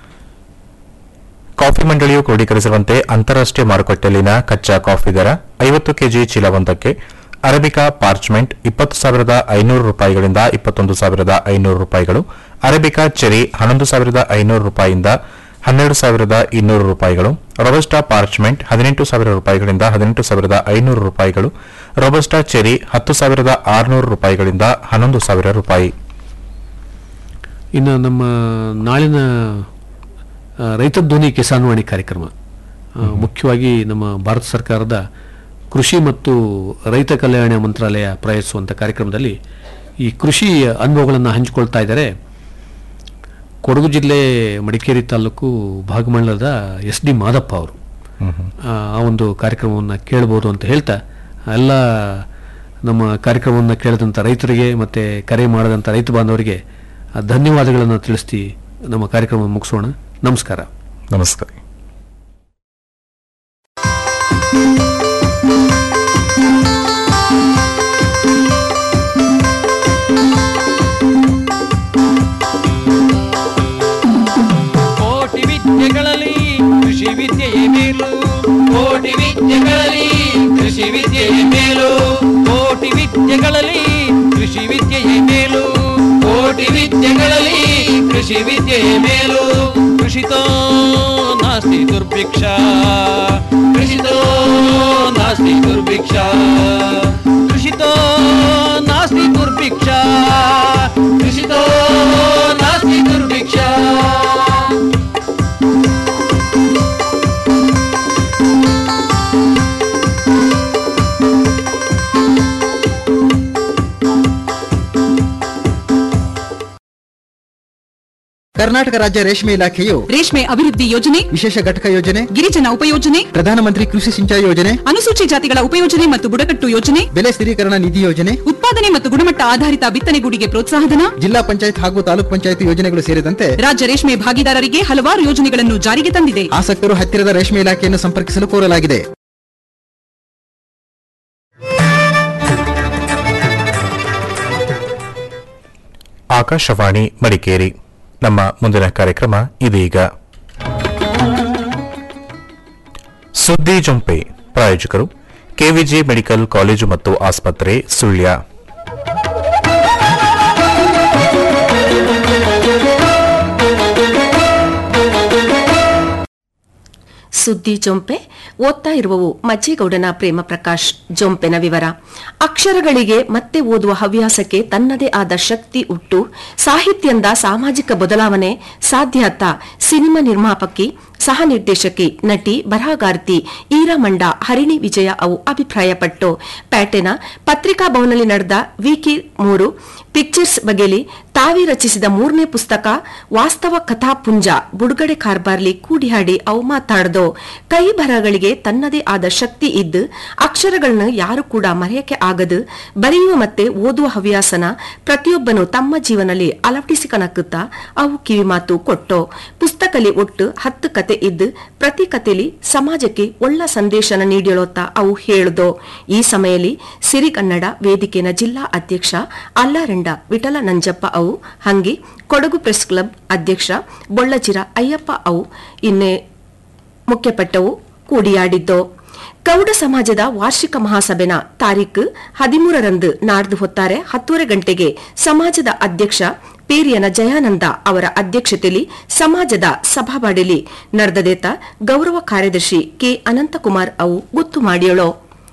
ಕಾಫಿ ಮಂಡಳಿಯು ಕ್ರೋಢೀಕರಿಸಿರುವಂತೆ ಅಂತಾರಾಷ್ಟ್ರೀಯ ಮಾರುಕಟ್ಟೆಯಲ್ಲಿನ ಕಚ್ಚಾ ಕಾಫಿ ದರ ಐವತ್ತು ಕೆಜಿ ಚೀಲವೊಂದಕ್ಕೆ ಅರೇಬಿಕಾ ಪಾರ್ಚ್ಮೆಂಟ್ ಇಪ್ಪತ್ತು ಸಾವಿರದ ಐನೂರು ರೂಪಾಯಿಗಳಿಂದ ಇಪ್ಪತ್ತೊಂದು ಸಾವಿರದ ಐನೂರು ರೂಪಾಯಿಗಳು ಅರೇಬಿಕಾ ಚೆರಿ ಹನ್ನೊಂದು ಸಾವಿರದ ಐನೂರು ರೂಪಾಯಿಯಿಂದ ಹನ್ನೆರಡು ಸಾವಿರದ ಇನ್ನೂರು ರೂಪಾಯಿಗಳು ರೊಬಸ್ಟಾ ಪಾರ್ಚ್ಮೆಂಟ್ ಹದಿನೆಂಟು ಸಾವಿರ ರೂಪಾಯಿಗಳಿಂದ ಹದಿನೆಂಟು ಸಾವಿರದ ಐನೂರು ರೂಪಾಯಿಗಳು ರೊಬಸ್ಟಾ ಚೆರಿ ಹತ್ತು ಸಾವಿರದ ಆರುನೂರು ರೂಪಾಯಿಗಳಿಂದ ಹನ್ನೊಂದು ಸಾವಿರ ರೂಪಾಯಿ ಇನ್ನು ನಮ್ಮ ನಾಳಿನ ಆ, ರೈತ ಧ್ವನಿ ಕಿಸಾನ್ ವಾಣಿ ಕಾರ್ಯಕ್ರಮ ಆ, ಮುಖ್ಯವಾಗಿ ನಮ್ಮ ಭಾರತ ಸರ್ಕಾರದ ಕೃಷಿ ಮತ್ತು ರೈತ ಕಲ್ಯಾಣ ಮಂತ್ರಾಲಯ ಪ್ರಯತ್ನಿಸುವಂಥ ಕಾರ್ಯಕ್ರಮದಲ್ಲಿ ಈ ಕೃಷಿ ಅನುಭವಗಳನ್ನು ಹಂಚಿಕೊಳ್ತಾ ಇದ್ದಾರೆ ಕೊಡಗು ಜಿಲ್ಲೆ ಮಡಿಕೇರಿ ತಾಲೂಕು ಭಾಗಮಂಡಲದ ಎಸ್ ಡಿ ಮಾದಪ್ಪ ಅವರು ಆ ಆ ಒಂದು ಕಾರ್ಯಕ್ರಮವನ್ನು ಕೇಳ್ಬೋದು ಅಂತ ಹೇಳ್ತಾ ಎಲ್ಲ ನಮ್ಮ ಕಾರ್ಯಕ್ರಮವನ್ನು ಕೇಳಿದಂಥ ರೈತರಿಗೆ ಮತ್ತು ಕರೆ ಮಾಡಿದಂಥ ರೈತ ಬಾಂಧವರಿಗೆ ಆ ಧನ್ಯವಾದಗಳನ್ನು ತಿಳಿಸ್ತಿ ನಮ್ಮ ಕಾರ್ಯಕ್ರಮ ಮುಗಿಸೋಣ ನಮಸ್ಕಾರ ನಮಸ್ಕಾರ ಕೋಟಿ ವಿದ್ಯೆಗಳಲ್ಲಿ ಕೃಷಿ ವಿದ್ಯೆಯೇ ಮೇಲು ಕೋಟಿ ವಿದ್ಯೆಗಳಲ್ಲಿ ಕೃಷಿ ವಿದ್ಯೆಯೇ ಮೇಲು ಕೋಟಿ ವಿದ್ಯೆಗಳಲ್ಲಿ ಕೃಷಿ ವಿದ್ಯೆಯೇ ಮೇಲು ಕೋಟಿ ವಿದ್ಯೆಗಳಲ್ಲಿ ಕೃಷಿ ವಿದ್ಯೆಯೇ ಮೇಲು ಕೃಷಿತೋ ನಾಸ್ತಿ ದುರ್ಭಿಕ್ಷ ಕೃಷಿತೋ ನಾಸ್ತಿ ದುರ್ಭಿಕ್ಷ ಕೃಷಿತೋ ನಾಸ್ತಿ ದುರ್ಭಿಕ್ಷ ಕೃಷಿತೋ ನಾಸ್ತಿ ದುರ್ಭಿಕ್ಷ ಕರ್ನಾಟಕ ರಾಜ್ಯ ರೇಷ್ಮೆ ಇಲಾಖೆಯು ರೇಷ್ಮೆ ಅಭಿವೃದ್ಧಿ ಯೋಜನೆ ವಿಶೇಷ ಘಟಕ ಯೋಜನೆ ಗಿರಿಜನ ಉಪಯೋಜನೆ ಪ್ರಧಾನಮಂತ್ರಿ ಕೃಷಿ ಸಿಂಚಾಯಿ ಯೋಜನೆ ಅನುಸೂಚಿ ಜಾತಿಗಳ ಉಪಯೋಜನೆ ಮತ್ತು ಬುಡಕಟ್ಟು ಯೋಜನೆ ಬೆಲೆ ಸ್ಥಿರೀಕರಣ ನಿಧಿ ಯೋಜನೆ ಉತ್ಪಾದನೆ ಮತ್ತು ಗುಣಮಟ್ಟ ಆಧಾರಿತ ಬಿತ್ತನೆಗೂಡಿಗೆ ಪ್ರೋತ್ಸಾಹಧನ ಜಿಲ್ಲಾ ಪಂಚಾಯತ್ ಹಾಗೂ ತಾಲೂಕ್ ಪಂಚಾಯತ್ ಯೋಜನೆಗಳು ಸೇರಿದಂತೆ ರಾಜ್ಯ ರೇಷ್ಮೆ ಭಾಗಿದಾರರಿಗೆ ಹಲವಾರು ಯೋಜನೆಗಳನ್ನು ಜಾರಿಗೆ ತಂದಿದೆ ಆಸಕ್ತರು ಹತ್ತಿರದ ರೇಷ್ಮೆ ಇಲಾಖೆಯನ್ನು ಸಂಪರ್ಕಿಸಲು ಕೋರಲಾಗಿದೆ ಆಕಾಶವಾಣಿ ಮಡಿಕೇರಿ ನಮ್ಮ ಮುಂದಿನ ಕಾರ್ಯಕ್ರಮ ಇದೀಗ ಸುದ್ದಿ ಜೊಂಪೆ ಪ್ರಾಯೋಜಕರು ಕೆವಿಜಿ ಮೆಡಿಕಲ್ ಕಾಲೇಜು ಮತ್ತು ಆಸ್ಪತ್ರೆ ಸುಳ್ಯ ಸುದ್ದಿ ಚೊಂಪೆ ಓದ್ತಾ ಇರುವವು ಮಜ್ಜೇಗೌಡನ ಪ್ರೇಮ ಪ್ರಕಾಶ್ ಜೊಂಪೆನ ವಿವರ ಅಕ್ಷರಗಳಿಗೆ ಮತ್ತೆ ಓದುವ ಹವ್ಯಾಸಕ್ಕೆ ತನ್ನದೇ ಆದ ಶಕ್ತಿ ಉಟ್ಟು ಸಾಹಿತ್ಯದಿಂದ ಸಾಮಾಜಿಕ ಬದಲಾವಣೆ ಸಾಧ್ಯಾತ ಸಿನಿಮಾ ನಿರ್ಮಾಪಕಿ ಸಹ ನಿರ್ದೇಶಕಿ ನಟಿ ಬರಹಗಾರ್ತಿ ಈರಮಂಡ ಹರಿಣಿ ವಿಜಯ ಅವು ಅಭಿಪ್ರಾಯಪಟ್ಟು ಪ್ಯಾಟೆನ ಪತ್ರಿಕಾ ಭವನದಲ್ಲಿ ನಡೆದ ವಿಕಿ ಮೂರು ಪಿಕ್ಚರ್ಸ್ ಬಗೆಲಿ ತಾವಿ ರಚಿಸಿದ ಮೂರನೇ ಪುಸ್ತಕ ವಾಸ್ತವ ಕಥಾಪುಂಜ ಬುಡುಗಡೆ ಕಾರ್ಬಾರ್ಲಿ ಕೂಡಿಹಾಡಿ ಅವು ಮಾತಾಡ್ದೋ ಕೈ ಬರಹಗಳಿಗೆ ತನ್ನದೇ ಆದ ಶಕ್ತಿ ಇದ್ದು ಅಕ್ಷರಗಳನ್ನ ಯಾರು ಕೂಡ ಮರೆಯಕ್ಕೆ ಆಗದು ಬರೆಯುವ ಮತ್ತೆ ಓದುವ ಹವ್ಯಾಸನ ಪ್ರತಿಯೊಬ್ಬನು ತಮ್ಮ ಜೀವನದಲ್ಲಿ ಅಳವಡಿಸಿಕನಕ್ಕುತ್ತಾ ಅವು ಕಿವಿಮಾತು ಕೊಟ್ಟೋ ಪುಸ್ತಕಲಿ ಒಟ್ಟು ಹತ್ತು ಕತೆ ಇದ್ದು ಪ್ರತಿ ಕತೆಲಿ ಸಮಾಜಕ್ಕೆ ಒಳ್ಳ ಸಂದೇಶನ ನೀಡಿಳೋತ್ತ ಅವು ಹೇಳ್ದೋ ಈ ಸಮಯದಲ್ಲಿ ಸಿರಿಗನ್ನಡ ವೇದಿಕೆನ ಜಿಲ್ಲಾ ಅಧ್ಯಕ್ಷ ಅಲ್ಲಾರೆಂಡ ವಿಠಲ ನಂಜಪ್ಪ ಅವು ಹಂಗೆ ಕೊಡಗು ಪ್ರೆಸ್ ಕ್ಲಬ್ ಅಧ್ಯಕ್ಷ ಬೊಳ್ಳಚಿರ ಅಯ್ಯಪ್ಪ ಅವು ಇನ್ನೇ ಮುಖ್ಯಪಟ್ಟವು ಕೂಡಿಯಾಡಿದ್ದೋ ಗೌಡ ಸಮಾಜದ ವಾರ್ಷಿಕ ಮಹಾಸಭೆನ ತಾರೀಕು ಹದಿಮೂರರಂದು ನಾಡ್ದು ಹೊತ್ತಾರೆ ಹತ್ತೂವರೆ ಗಂಟೆಗೆ ಸಮಾಜದ ಅಧ್ಯಕ್ಷ ಪೇರಿಯನ ಜಯಾನಂದ ಅವರ ಅಧ್ಯಕ್ಷತೆಯಲ್ಲಿ ಸಮಾಜದ ಸಭಾಬಾಡಿಲಿ ನಡೆದದೇತ ಗೌರವ ಕಾರ್ಯದರ್ಶಿ ಕೆ ಅನಂತಕುಮಾರ್ ಅವು ಗೊತ್ತು ಮಾಡಿಯಳೋ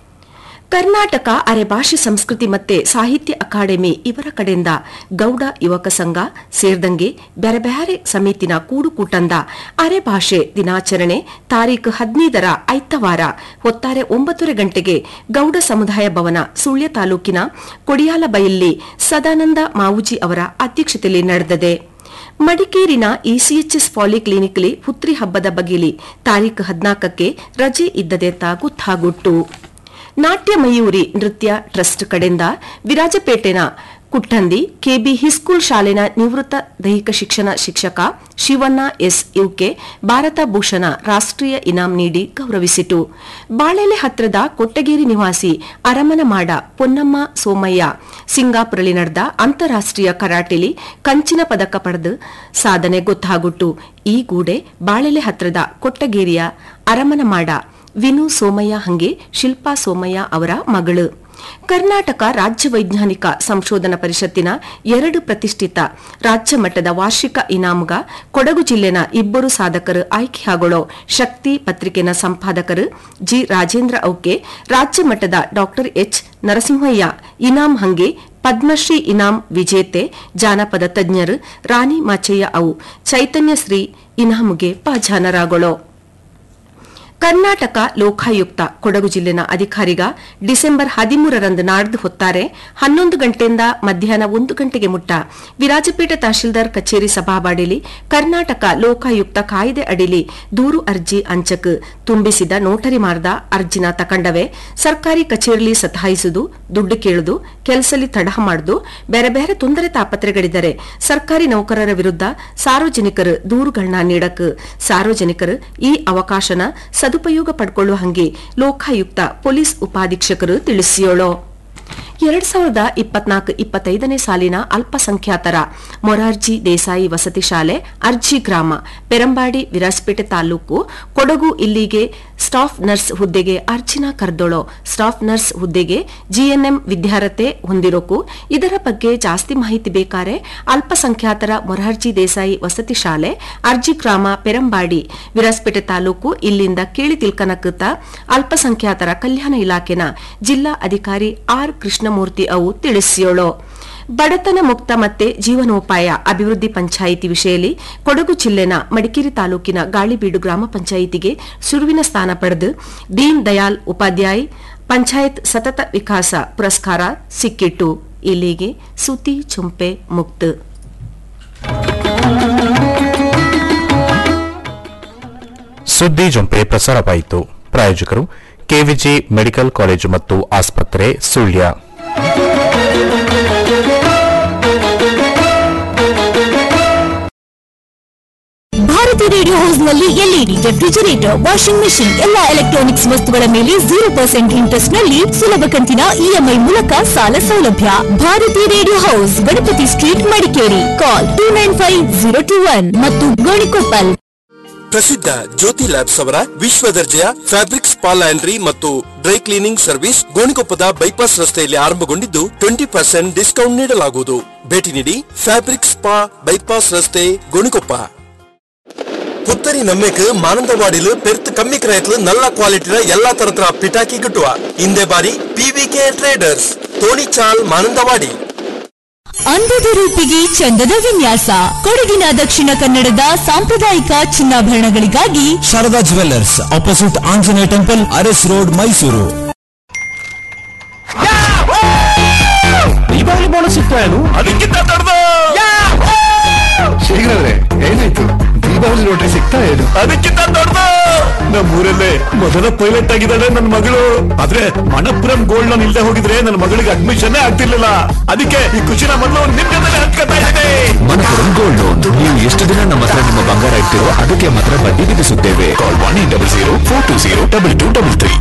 ಕರ್ನಾಟಕ ಅರೆಭಾಷೆ ಸಂಸ್ಕೃತಿ ಮತ್ತೆ ಸಾಹಿತ್ಯ ಅಕಾಡೆಮಿ ಇವರ ಕಡೆಯಿಂದ ಗೌಡ ಯುವಕ ಸಂಘ ಸೇರ್ದಂಗೆ ಬ್ಯಾರೆ ಬ್ಯಾರೆ ಸಮಿತಿನ ಕೂಡುಕೂಟಂದ ಅರೆಭಾಷೆ ದಿನಾಚರಣೆ ತಾರೀಖು ಹದಿನೈದರ ಐತವಾರ ಹೊತ್ತಾರೆ ಒಂಬತ್ತುವರೆ ಗಂಟೆಗೆ ಗೌಡ ಸಮುದಾಯ ಭವನ ಸುಳ್ಯ ತಾಲೂಕಿನ ಕೊಡಿಯಾಲಬೈಯಲ್ಲಿ ಸದಾನಂದ ಮಾವುಜಿ ಅವರ ಅಧ್ಯಕ್ಷತೆಯಲ್ಲಿ ನಡೆದಿದೆ ಮಡಿಕೇರಿನ ಇಸಿಎಚ್ಎಸ್ ಪಾಲಿಕ್ಲಿನಿಕ್ಲಿ ಹುತ್ರಿ ಹಬ್ಬದ ಬಗೆಲಿ ತಾರೀಖು ಹದಿನಾಲ್ಕಕ್ಕೆ ರಜೆ ಇದ್ದದೆಂತ ಗೊತ್ತಾಗುಟ್ಟು ನಾಟ್ಯ ಮಯೂರಿ ನೃತ್ಯ ಟ್ರಸ್ಟ್ ಕಡೆಯಿಂದ ವಿರಾಜಪೇಟೆನ ಕುಟ್ಟಂದಿ ಕೆಬಿ ಹಿಸ್ಕೂಲ್ ಶಾಲೆನ ನಿವೃತ್ತ ದೈಹಿಕ ಶಿಕ್ಷಣ ಶಿಕ್ಷಕ ಶಿವಣ್ಣ ಎಸ್ ಯುಕೆ ಭಾರತ ಭೂಷಣ ರಾಷ್ಟ್ರೀಯ ಇನಾಂ ನೀಡಿ ಗೌರವಿಸಿತು ಬಾಳೆಲೆ ಹತ್ರದ ಕೊಟ್ಟಗೇರಿ ನಿವಾಸಿ ಅರಮನಮಾಡ ಪೊನ್ನಮ್ಮ ಸೋಮಯ್ಯ ಸಿಂಗಾಪುರಲ್ಲಿ ನಡೆದ ಅಂತಾರಾಷ್ಟ್ರೀಯ ಕರಾಟೆಲಿ ಕಂಚಿನ ಪದಕ ಪಡೆದು ಸಾಧನೆ ಗೊತ್ತಾಗುಟ್ಟು ಈ ಗೂಡೆ ಬಾಳೆಲೆ ಹತ್ರದ ಕೊಟ್ಟಗೇರಿಯ ಅರಮನಮಾಡ ವಿನು ಸೋಮಯ್ಯ ಹಂಗೆ ಶಿಲ್ಪಾ ಸೋಮಯ್ಯ ಅವರ ಮಗಳು ಕರ್ನಾಟಕ ರಾಜ್ಯ ವೈಜ್ಞಾನಿಕ ಸಂಶೋಧನಾ ಪರಿಷತ್ತಿನ ಎರಡು ಪ್ರತಿಷ್ಠಿತ ರಾಜ್ಯ ಮಟ್ಟದ ವಾರ್ಷಿಕ ಇನಾಮ್ಗ ಕೊಡಗು ಜಿಲ್ಲೆನ ಇಬ್ಬರು ಸಾಧಕರು ಆಯ್ಕೆಯಾಗೊಳ್ಳೋ ಶಕ್ತಿ ಪತ್ರಿಕೆನ ಸಂಪಾದಕರು ಜಿ ರಾಜೇಂದ್ರ ಔಕೆ ರಾಜ್ಯ ಮಟ್ಟದ ಡಾ ಎಚ್ ನರಸಿಂಹಯ್ಯ ಇನಾಂ ಹಂಗೆ ಪದ್ಮಶ್ರೀ ಇನಾಂ ವಿಜೇತೆ ಜಾನಪದ ತಜ್ಞರು ರಾಣಿ ಮಾಚಯ್ಯ ಅವು ಚೈತನ್ಯ ಶ್ರೀ ಇನಾಮ್ಗೆ ಪಾಜಾನರಾಗೊಳ್ಳೋ ಕರ್ನಾಟಕ ಲೋಕಾಯುಕ್ತ ಕೊಡಗು ಜಿಲ್ಲೆನ ಅಧಿಕಾರಿಗ ಡಿಸೆಂಬರ್ ಹದಿಮೂರರಂದು ನಾಡ್ದು ಹೊತ್ತಾರೆ ಹನ್ನೊಂದು ಗಂಟೆಯಿಂದ ಮಧ್ಯಾಹ್ನ ಒಂದು ಗಂಟೆಗೆ ಮುಟ್ಟ ವಿರಾಜಪೇಟೆ ತಹಶೀಲ್ದಾರ್ ಕಚೇರಿ ಸಭಾಬಾಡಿಲಿ ಕರ್ನಾಟಕ ಲೋಕಾಯುಕ್ತ ಕಾಯ್ದೆ ಅಡಿಲಿ ದೂರು ಅರ್ಜಿ ಅಂಚಕ್ ತುಂಬಿಸಿದ ನೋಟರಿ ಮಾರ್ದ ಅರ್ಜಿನ ತಕಂಡವೆ ಸರ್ಕಾರಿ ಕಚೇರಿಲಿ ಸತಾಯಿಸುದು ದುಡ್ಡು ಕೇಳುದು ಕೆಲಸಲಿ ತಡ ಮಾಡುದು ಬೇರೆ ಬೇರೆ ತೊಂದರೆ ತಾಪತ್ರೆಗಳಿದ್ದರೆ ಸರ್ಕಾರಿ ನೌಕರರ ವಿರುದ್ಧ ಸಾರ್ವಜನಿಕರು ದೂರುಗಳನ್ನ ನೀಡಕ್ ಸಾರ್ವಜನಿಕರು ಈ ಅವಕಾಶನ ಸದುಪಯೋಗ ಪಡ್ಕೊಳ್ಳುವ ಹಂಗೆ ಲೋಕಾಯುಕ್ತ ಪೊಲೀಸ್ ಉಪಾಧೀಕ್ಷಕರು ತಿಳಿಸಿಯೋಳು ಎರಡ್ ಸಾವಿರದ ಇಪ್ಪತ್ನಾಲ್ಕು ಇಪ್ಪತ್ತೈದನೇ ಸಾಲಿನ ಅಲ್ಪಸಂಖ್ಯಾತರ ಮೊರಾರ್ಜಿ ದೇಸಾಯಿ ವಸತಿ ಶಾಲೆ ಅರ್ಜಿ ಗ್ರಾಮ ಪೆರಂಬಾಡಿ ವಿರಾಜಪೇಟೆ ತಾಲೂಕು ಕೊಡಗು ಇಲ್ಲಿಗೆ ಸ್ಟಾಫ್ ನರ್ಸ್ ಹುದ್ದೆಗೆ ಅರ್ಜಿನ ಕರೆದೊಳೋ ಸ್ಟಾಫ್ ನರ್ಸ್ ಹುದ್ದೆಗೆ ಜಿಎನ್ಎಂ ವಿದ್ಯಾರ್ಹತೆ ಹೊಂದಿರೋಕು ಇದರ ಬಗ್ಗೆ ಜಾಸ್ತಿ ಮಾಹಿತಿ ಬೇಕಾರೆ ಅಲ್ಪಸಂಖ್ಯಾತರ ಮೊರಾರ್ಜಿ ದೇಸಾಯಿ ವಸತಿ ಶಾಲೆ ಅರ್ಜಿ ಗ್ರಾಮ ಪೆರಂಬಾಡಿ ವಿರಾಜಪೇಟೆ ತಾಲೂಕು ಇಲ್ಲಿಂದ ಕೇಳಿ ತಿಳ್ಕನಕುತ್ತ ಅಲ್ಪಸಂಖ್ಯಾತರ ಕಲ್ಯಾಣ ಇಲಾಖೆನ ಜಿಲ್ಲಾ ಅಧಿಕಾರಿ ಆರ್ ಕೃಷ್ಣಮೂರ್ತಿ ಅವು ತಿಳಿಸಿಯೋಳು ಬಡತನ ಮುಕ್ತ ಮತ್ತೆ ಜೀವನೋಪಾಯ ಅಭಿವೃದ್ಧಿ ಪಂಚಾಯಿತಿ ವಿಷಯದಲ್ಲಿ ಕೊಡಗು ಜಿಲ್ಲೆನ ಮಡಿಕೇರಿ ತಾಲೂಕಿನ ಗಾಳಿಬೀಡು ಗ್ರಾಮ ಪಂಚಾಯಿತಿಗೆ ಸುರುವಿನ ಸ್ಥಾನ ಪಡೆದು ದೀನ್ ದಯಾಳ್ ಉಪಾಧ್ಯಾಯ್ ಪಂಚಾಯತ್ ಸತತ ವಿಕಾಸ ಪುರಸ್ಕಾರ ಸಿಕ್ಕಿಟ್ಟು ಇಲ್ಲಿಗೆ ಸುದ್ದಿ ಚುಂಪೆ ಮುಕ್ತ ಸುದ್ದಿ ಜೊಂಪೆ ಪ್ರಸಾರವಾಯಿತು ಪ್ರಾಯೋಜಕರು ಕೆವಿಜಿ ಮೆಡಿಕಲ್ ಕಾಲೇಜು ಮತ್ತು ಆಸ್ಪತ್ರೆ ಸುಳ್ಯ ಭಾರತಿ ರೇಡಿಯೋ ಹೌಸ್ ನಲ್ಲಿ ಎಲ್ಇಡಿ ರೆಫ್ರಿಜರೇಟರ್ ವಾಷಿಂಗ್ ಮೆಷಿನ್ ಎಲ್ಲಾ ಎಲೆಕ್ಟ್ರಾನಿಕ್ಸ್ ವಸ್ತುಗಳ ಮೇಲೆ ಜೀರೋ ಪರ್ಸೆಂಟ್ ಇಂಟ್ರೆಸ್ಟ್ ನಲ್ಲಿ ಸುಲಭ ಕಂತಿನ ಇಎಂಐ ಮೂಲಕ ಸಾಲ ಸೌಲಭ್ಯ Bharathi radio house Ganapathi street Madikeri call two nine five zero two one ಮತ್ತು ಗೋಣಿಕೊಪ್ಪಲ್ ಪ್ರಸಿದ್ಧ ಜ್ಯೋತಿ ಲ್ಯಾಬ್ಸ್ ಅವರ ವಿಶ್ವ ದರ್ಜೆಯ ಫ್ಯಾಬ್ರಿಕ್ ಸ್ಪಾ ಲ್ಯಾಂಡ್ರಿ ಮತ್ತು ಡ್ರೈ ಕ್ಲೀನಿಂಗ್ ಸರ್ವಿಸ್ ಗೋಣಿಕೊಪ್ಪದ ಬೈಪಾಸ್ ರಸ್ತೆಯಲ್ಲಿ ಆರಂಭಗೊಂಡಿದ್ದು ಟ್ವೆಂಟಿ ಪರ್ಸೆಂಟ್ ಡಿಸ್ಕೌಂಟ್ ನೀಡಲಾಗುವುದು ಭೇಟಿ ನೀಡಿ ಫ್ಯಾಬ್ರಿಕ್ ಸ್ಪಾ ಬೈಪಾಸ್ ರಸ್ತೆ ಗೋಣಿಕೊಪ್ಪ புத்தரி நம்மைக்கு மானந்தவாடிಲು பெருத்து கம்மி கிரயத்துல நல்ல குவாலிಟಿಯ ಎಲ್ಲಾ ತರತರ ಪಿಟಾಕಿ ಗಿಟ್ಟುವ ಇಂದೇ ಬಾರಿ ಪಿವಿಕೆ ಟ್ರೇಡರ್ಸ್ ತೋಣಿಚಾಲ್ ಮಾನಂದವಾಡಿ ಅಂದದ ರೂಪಿಗೆ ಚಂದದ ವಿನ್ಯಾಸ ಕೊಡಗಿನ ದಕ್ಷಿಣ ಕನ್ನಡದ ಸಾಂಪ್ರದಾಯಿಕ ಚಿನ್ನಾಭರಣಗಳಿಗಾಗಿ Sharada jewellers opposite Anjaneya temple Aras road Mysuru Deepavali bonus ಸಿಗ್ತಾ ಏನು ಅದಕ್ಕಿಂತ ದೊಡ್ಡದು ಶೇಖರವ್ರೆ ಏನಾಯ್ತು ದೀಪಾವಳಿ ಲಾಟ್ರಿ ಸಿಗ್ತಾ ಏನು ಅದಕ್ಕಿಂತ ದೊಡ್ಡದು ನಮ್ಮೂರಲ್ಲೇ ಮೊದಲ ಪೈಲಟ್ ಆಗಿದ್ದಾಳೆ ನನ್ನ ಮಗಳು ಆದ್ರೆ ಮಣಪುರಂ ಗೋಲ್ಡ್ ಲೋನ್ ಇಲ್ಲದೆ ಹೋಗಿದ್ರೆ ನನ್ನ ಮಗಳಿಗೆ ಅಡ್ಮಿಷನ್ ಆಗ್ತಿರ್ಲಿಲ್ಲ ಅದಕ್ಕೆ ಈ ಖುಷಿನ ಮೊದಲು ನಿಮ್ ಜೊತೆ ಹಂಚ್ಕೊತಾ ಇದ್ದೇನೆ ಮನಪುರಂ ಗೋಲ್ಡ್ ಲೋನ್ ನೀವು ಎಷ್ಟು ದಿನ ನಮ್ಮ ಹತ್ರ ನಿಮ್ಮ ಬಂಗಾರ ಇಟ್ಟಿರೋ ಅದಕ್ಕೆ ಮಾತ್ರ ಬಡ್ಡಿ ವಿಧಿಸುತ್ತೇವೆ call one eight double zero four two zero double two double three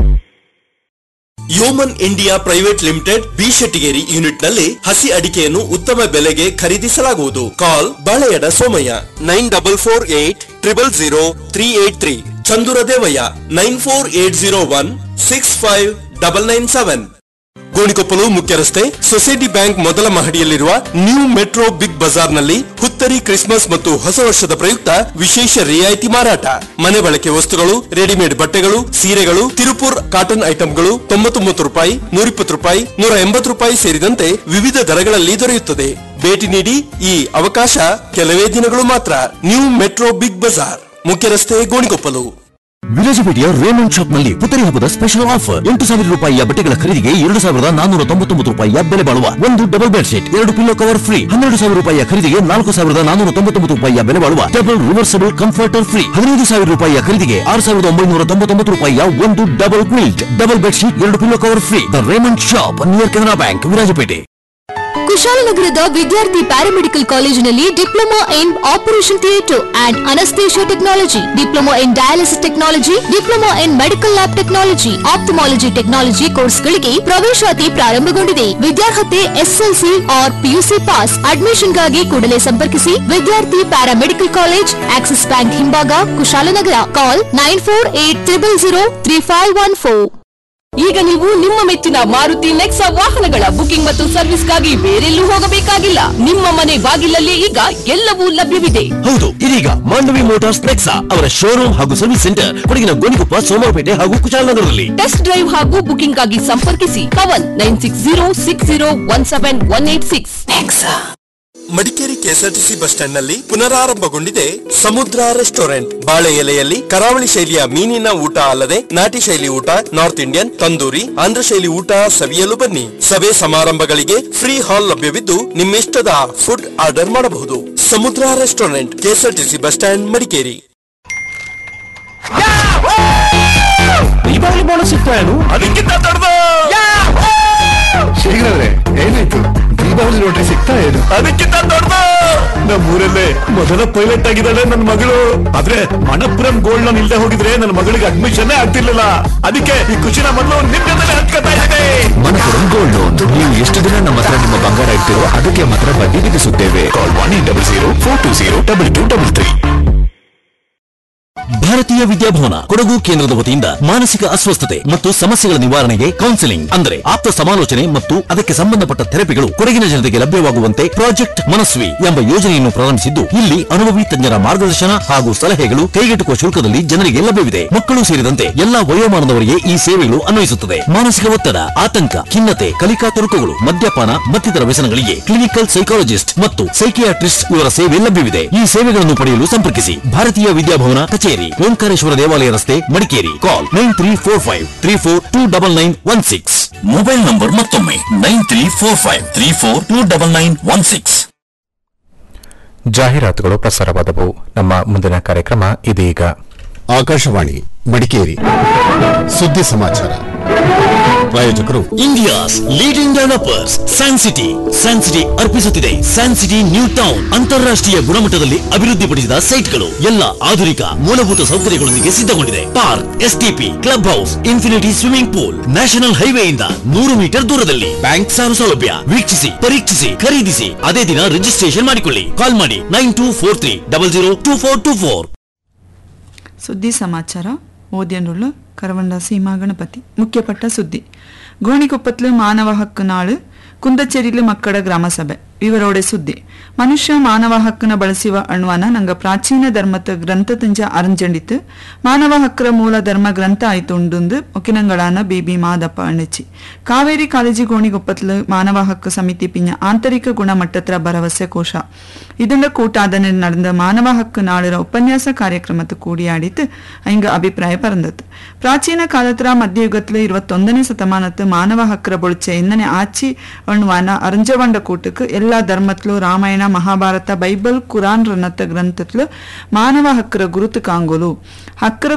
Yeoman India private limited B Shettigeri unit ನಲ್ಲಿ ಹಸಿ ಅಡಿಕೆಯನ್ನು ಉತ್ತಮ ಬೆಲೆಗೆ ಖರೀದಿಸಲಾಗುವುದು call Baleyada Somaiah nine double four eight triple zero three eight three Chandura Devaiah nine four eight zero one six five double nine seven Gonikoppalu ಮುಖ್ಯ ರಸ್ತೆ society bank ಮೊದಲ ಮಹಡಿಯಲ್ಲಿರುವ new metro big ಬಜಾರ್ನಲ್ಲಿ ಹುತ್ತರಿ ಕ್ರಿಸ್ಮಸ್ ಮತ್ತು ಹೊಸ ವರ್ಷದ ಪ್ರಯುಕ್ತ ವಿಶೇಷ ರಿಯಾಯಿತಿ ಮಾರಾಟ ಮನೆ ಬಳಕೆ ವಸ್ತುಗಳು ರೆಡಿಮೇಡ್ ಬಟ್ಟೆಗಳು ಸೀರೆಗಳು ತಿರುಪುರ್ ಕಾಟನ್ ಐಟಂಗಳು ತೊಂಬತ್ತೊಂಬತ್ತು ರೂಪಾಯಿ ನೂರಿಪ್ಪತ್ತು ರೂಪಾಯಿ ನೂರ ಎಂಬತ್ತು ರೂಪಾಯಿ ಸೇರಿದಂತೆ ವಿವಿಧ ದರಗಳಲ್ಲಿ ದೊರೆಯುತ್ತದೆ ಭೇಟಿ ನೀಡಿ ಈ ಅವಕಾಶ ಕೆಲವೇ ದಿನಗಳು ಮಾತ್ರ ನ್ಯೂ ಮೆಟ್ರೋ ಬಿಗ್ ಬಜಾರ್ ಮುಖ್ಯ ರಸ್ತೆ ಗೋಣಿಕೊಪ್ಪಲು ವಿರಾಜಪೇಟೆಯ ರೇಮಂಡ್ ಶಾಪ್ ನಲ್ಲಿ ಪುತ್ತರಿ ಹಬ್ಬದ ಸ್ಪೆಷಲ್ ಆಫರ್ ಎಂಟು ಸಾವಿರ ರೂಪಾಯಿಯ ಬಟ್ಟೆಗಳ ಖರೀದಿಗೆ ಎರಡು ಸಾವಿರದ ನಾನೂರ ತೊಂಬತ್ತೊಂಬತ್ತು ರೂಪಾಯಿಯ ಬೆಲೆ ಬಾಳುವ ಒಂದು ಡಬಲ್ ಬೆಡ್ ಶೀಟ್ ಎರಡು ಪಿಲ್ಲೋ ಕವರ್ ಫ್ರೀ ಹನ್ನೆರಡು ಸಾವಿರ ರೂಪಾಯಿಯ ಖರೀದಿಗೆ ನಾಲ್ಕು ಸಾವಿರದ ನಾನೂರ ತೊಂಬತ್ತೊಂಬತ್ತು ರೂಪಾಯಿಯ ಬೆಲೆ ಬಾಳುವ ಡಬಲ್ ರಿವರ್ಸಬಲ್ ಕಂಫರ್ಟರ್ ಫ್ರೀ ಹದಿನೈದು ಸಾವಿರ ರೂಪಾಯಿಯ ಖರೀದಿಗೆ ಆರು ಸಾವಿರದ ಒಂಬೈನೂರ ತೊಂಬತ್ತೊಂಬತ್ತು ರೂಪಾಯಿಯ ಒಂದು double quilt double bed sheet ಎರಡು pillow cover free the Raymond shop near Canara bank Virajpet ಕುಶಾಲನಗರದ ವಿದ್ಯಾರ್ಥಿ ಪ್ಯಾರಾಮೆಡಿಕಲ್ ಕಾಲೇಜಿನಲ್ಲಿ diploma in operation theatre and anaesthesia technology diploma in dialysis technology diploma in medical lab technology ophthalmology technology ಕೋರ್ಸ್ಗಳಿಗೆ ಪ್ರವೇಶಾತಿ ಪ್ರಾರಂಭಗೊಂಡಿದೆ ವಿದ್ಯಾರ್ಹತೆ SSLC or PUC pass ಅಡ್ಮಿಷನ್ಗಾಗಿ ಕೂಡಲೇ ಸಂಪರ್ಕಿಸಿ Vidyarthi paramedical college axis bank ಹಿಂಭಾಗ Kushalanagara call nine four eight triple zero three five one four ಈಗ ನೀವು ನಿಮ್ಮ ಮೆಚ್ಚಿನ ಮಾರುತಿ ನೆಕ್ಸಾ ವಾಹನಗಳ ಬುಕಿಂಗ್ ಮತ್ತು ಸರ್ವಿಸ್ಗಾಗಿ ಬೇರೆಲ್ಲೂ ಹೋಗಬೇಕಾಗಿಲ್ಲ ನಿಮ್ಮ ಮನೆ ಬಾಗಿಲಲ್ಲೇ ಈಗ ಎಲ್ಲವೂ ಲಭ್ಯವಿದೆ ಹೌದು ಇದೀಗ ಮಾಂಡವಿ ಮೋಟಾರ್ಸ್ ನೆಕ್ಸಾ ಅವರ ಶೋರೂಮ್ ಹಾಗೂ ಸರ್ವಿಸ್ ಸೆಂಟರ್ ಕೊಡಗಿನ ಗೋಣಿಕೊಪ್ಪ ಸೋಮವಾರಪೇಟೆ ಹಾಗೂ ಕುಶಾಲನಗರದಲ್ಲಿ ಟೆಸ್ಟ್ ಡ್ರೈವ್ ಹಾಗೂ ಬುಕಿಂಗ್ ಗಾಗಿ ಸಂಪರ್ಕಿಸಿ Pavan nine six zero six zero one seven one eight six Madikeri KSRTC bus stand ನಲ್ಲಿ ಪುನರಾರಂಭಗೊಂಡಿದೆ ಸಮುದ್ರ ರೆಸ್ಟೋರೆಂಟ್ ಬಾಳೆ ಎಲೆಯಲ್ಲಿ ಕರಾವಳಿ ಶೈಲಿಯ ಮೀನಿನ ಊಟ ಅಲ್ಲದೆ ನಾಟಿ ಶೈಲಿ ಊಟ ನಾರ್ತ್ ಇಂಡಿಯನ್ ತಂದೂರಿ ಆಂಧ್ರ ಶೈಲಿ ಊಟ ಸವಿಯಲು ಬನ್ನಿ ಸಭೆ ಸಮಾರಂಭಗಳಿಗೆ ಫ್ರೀ ಹಾಲ್ ಲಭ್ಯವಿದ್ದು ನಿಮ್ಮಿಷ್ಟದ ಫುಡ್ ಆರ್ಡರ್ ಮಾಡಬಹುದು Samudra restaurant KSRTC bus stand Madikeri Deepavali bonus ಸಿಗ್ತಾ ಏನು ಅದಕ್ಕಿಂತ ದೊಡ್ಡದು ಶೇಖರವ್ರೆ ಏನಾಯ್ತು ದೀಪಾವಳಿ ಲಾಟ್ರಿ ಸಿಗ್ತಾ ಏನು ಅದಕ್ಕಿಂತ ದೊಡ್ಡದು ನಮ್ಮೂರಲ್ಲೇ ಮೊದಲ ಪೈಲಟ್ ಆಗಿದ್ದಾಳೆ ನನ್ನ ಮಗಳು ಆದ್ರೆ ಮಣಪುರಂ ಗೋಲ್ಡ್ ಲೋನ್ ಇಲ್ಲದೆ ಹೋಗಿದ್ರೆ ನನ್ನ ಮಗಳಿಗೆ ಅಡ್ಮಿಷನ್ ಆಗ್ತಿರ್ಲಿಲ್ಲ ಅದಕ್ಕೆ ಈ ಖುಷಿನ ಮೊದಲು ನಿಮ್ ಜೊತೆ ಹಂಚ್ಕೊತಾ ಇದ್ದೇನೆ ಮನಪುರಂ ಗೋಲ್ಡ್ ಲೋನ್ ನೀವು ಎಷ್ಟು ದಿನ ನಮ್ಮ ಹತ್ರ ನಿಮ್ಮ ಬಂಗಾರ ಇಟ್ಟಿರೋ ಅದಕ್ಕೆ ಮಾತ್ರ ಬಡ್ಡಿ ವಿಧಿಸುತ್ತೇವೆ call one eight double zero four two zero double two double three Bharatiya Vidya Bhavan Kodagu ಕೇಂದ್ರದ ವತಿಯಿಂದ ಮಾನಸಿಕ ಅಸ್ವಸ್ಥತೆ ಮತ್ತು ಸಮಸ್ಯೆಗಳ ನಿವಾರಣೆಗೆ ಕೌನ್ಸಿಲಿಂಗ್ ಅಂದರೆ ಆಪ್ತ ಸಮಾಲೋಚನೆ ಮತ್ತು ಅದಕ್ಕೆ ಸಂಬಂಧಪಟ್ಟ ಥೆರಪಿಗಳು ಕೊಡಗಿನ ಜನತೆಗೆ ಲಭ್ಯವಾಗುವಂತೆ ಪ್ರಾಜೆಕ್ಟ್ ಮನಸ್ವಿ ಎಂಬ ಯೋಜನೆಯನ್ನು ಪ್ರಾರಂಭಿಸಿದ್ದು ಇಲ್ಲಿ ಅನುಭವಿ ತಜ್ಞರ ಮಾರ್ಗದರ್ಶನ ಹಾಗೂ ಸಲಹೆಗಳು ಕೈಗೆಟುಕುವ ಶುಲ್ಕದಲ್ಲಿ ಜನರಿಗೆ ಲಭ್ಯವಿದೆ ಮಕ್ಕಳು ಸೇರಿದಂತೆ ಎಲ್ಲಾ ವಯೋಮಾನದವರಿಗೆ ಈ ಸೇವೆಗಳು ಅನ್ವಯಿಸುತ್ತದೆ ಮಾನಸಿಕ ಒತ್ತಡ ಆತಂಕ ಖಿನ್ನತೆ ಕಲಿಕಾ ತೊಡಕುಗಳು ಮದ್ಯಪಾನ ಮತ್ತಿತರ ವ್ಯಸನಗಳಿಗೆ ಕ್ಲಿನಿಕಲ್ ಸೈಕಾಲಜಿಸ್ಟ್ ಮತ್ತು ಸೈಕಿಯಾಟ್ರಿಸ್ಟ್ ಇವರ ಸೇವೆ ಲಭ್ಯವಿದೆ ಈ ಸೇವೆಗಳನ್ನು ಪಡೆಯಲು ಸಂಪರ್ಕಿಸಿ ಭಾರತೀಯ ವಿದ್ಯಾಭವನ ಕಚೇರಿ ಓಂಕಾರೇಶ್ವರ ದೇವಾಲಯ ರಸ್ತೆ Madikeri call nine three four five three four two double nine one six mobile number ಮತ್ತೊಮ್ಮೆ nine three four five three four two double nine one six ಜಾಹೀರಾತುಗಳು ಪ್ರಸಾರವಾದವು ನಮ್ಮ ಮುಂದಿನ ಕಾರ್ಯಕ್ರಮ ಇದೀಗ ಆಕಾಶವಾಣಿ ಮಡಿಕೇರಿ ಸುದ್ದಿ ಸಮಾಚಾರ ಪ್ರಾಯೋಜಕರು India's leading developers San City San City ಅರ್ಪಿಸುತ್ತಿದೆ ಸ್ಯಾನ್ ಸಿಟಿ ನ್ಯೂ ಟೌನ್ ಅಂತಾರಾಷ್ಟ್ರೀಯ ಗುಣಮಟ್ಟದಲ್ಲಿ ಅಭಿವೃದ್ಧಿಪಡಿಸಿದ ಸೈಟ್ಗಳು ಎಲ್ಲ ಆಧುನಿಕ ಮೂಲಭೂತ ಸೌಕರ್ಯಗಳೊಂದಿಗೆ ಸಿದ್ಧಗೊಂಡಿದೆ park STP club house infinity swimming pool national ಹೈವೇಯಿಂದ ನೂರು ಮೀಟರ್ ದೂರದಲ್ಲಿ ಬ್ಯಾಂಕ್ ಸಾಲ ಸೌಲಭ್ಯ ವೀಕ್ಷಿಸಿ ಪರೀಕ್ಷಿಸಿ ಖರೀದಿಸಿ ಅದೇ ದಿನ ರಿಜಿಸ್ಟ್ರೇಷನ್ ಮಾಡಿಕೊಳ್ಳಿ ಕಾಲ್ ಮಾಡಿ nine two four three double zero two four two four ಸುದ್ದಿ ಸಮಾಚಾರ ಓದ್ಯನುಳ್ಳು ಕರವಂಡ ಸೀಮಾ ಗಣಪತಿ ಮುಖ್ಯಪಟ್ಟ ಸುದ್ದಿ ಗೋಣಿಕೊಪ್ಪತ್ಲು ಮಾನವ ಹಕ್ಕು ನಾಳು ಕುಂದಚೇರಿಲು ಮಕ್ಕಳ ಗ್ರಾಮ ಸಭೆ ಇವರೋಡೆ ಸುದ್ದಿ ಮನುಷ್ಯ ಮಾನವ ಹಕ್ಕನ ಬಳಸುವ ಅಣ್ವಾನ ನಂಗ ಪ್ರಾಚೀನ ಧರ್ಮದ ಗ್ರಂಥ ತಂಜ ಅರಂಜಂಡಿತು ಮಾನವ ಹಕ್ಕರ ಮೂಲ ಧರ್ಮ ಗ್ರಂಥ ಆಯ್ತು ಉಂಡುಂದು ಒಕಿನಂಗಳಾನ ಬಿಬಿ ಮಾದಪ್ಪ ಅಣ್ಣಚ್ಚಿ ಕಾವೇರಿ ಕಾಲೇಜಿ ಗೋಣಿಗೊಪ್ಪತ್ಲು ಮಾನವ ಹಕ್ಕು ಸಮಿತಿ ಪಿಂಜ ಆಂತರಿಕ ಗುಣಮಟ್ಟತ್ರ ಭರವಸೆ ಕೋಶ ಇದನ್ನ ಕೂಟಾದನೆ நடந்த ಮಾನವ ಹಕ್ಕು ನಾಳಿರ ಉಪನ್ಯಾಸ ಕಾರ್ಯಕ್ರಮದ ಕೂಡಿಯಾಡಿತು ಹಿಂಗ ಅಭಿಪ್ರಾಯ ಪರಂದತ್ತು ಪ್ರಾಚೀನ ಕಾಲತ್ರ ಮಧ್ಯಯುಗத்துல இருபத்தொந்தನೇ சதமானத்து மாணவ ஹக்கர பொழிச்ச என்னனே ஆட்சி அண்வான அரிஞ்சவண்ட கூட்டுக்கு எல்லா ಧರ್ಮತ್ಲು ರಾಮಾಯಣ ಮಹಾಭಾರತ ಬೈಬಲ್ ಕುರಾನ್ ರನ್ನತ್ತ ಗ್ರಂಥತ್ಲು ಮಾನವ ಹಕ್ಕರ ಗುರುತು ಕಾಂಗೋಲು ಹಕ್ಕರ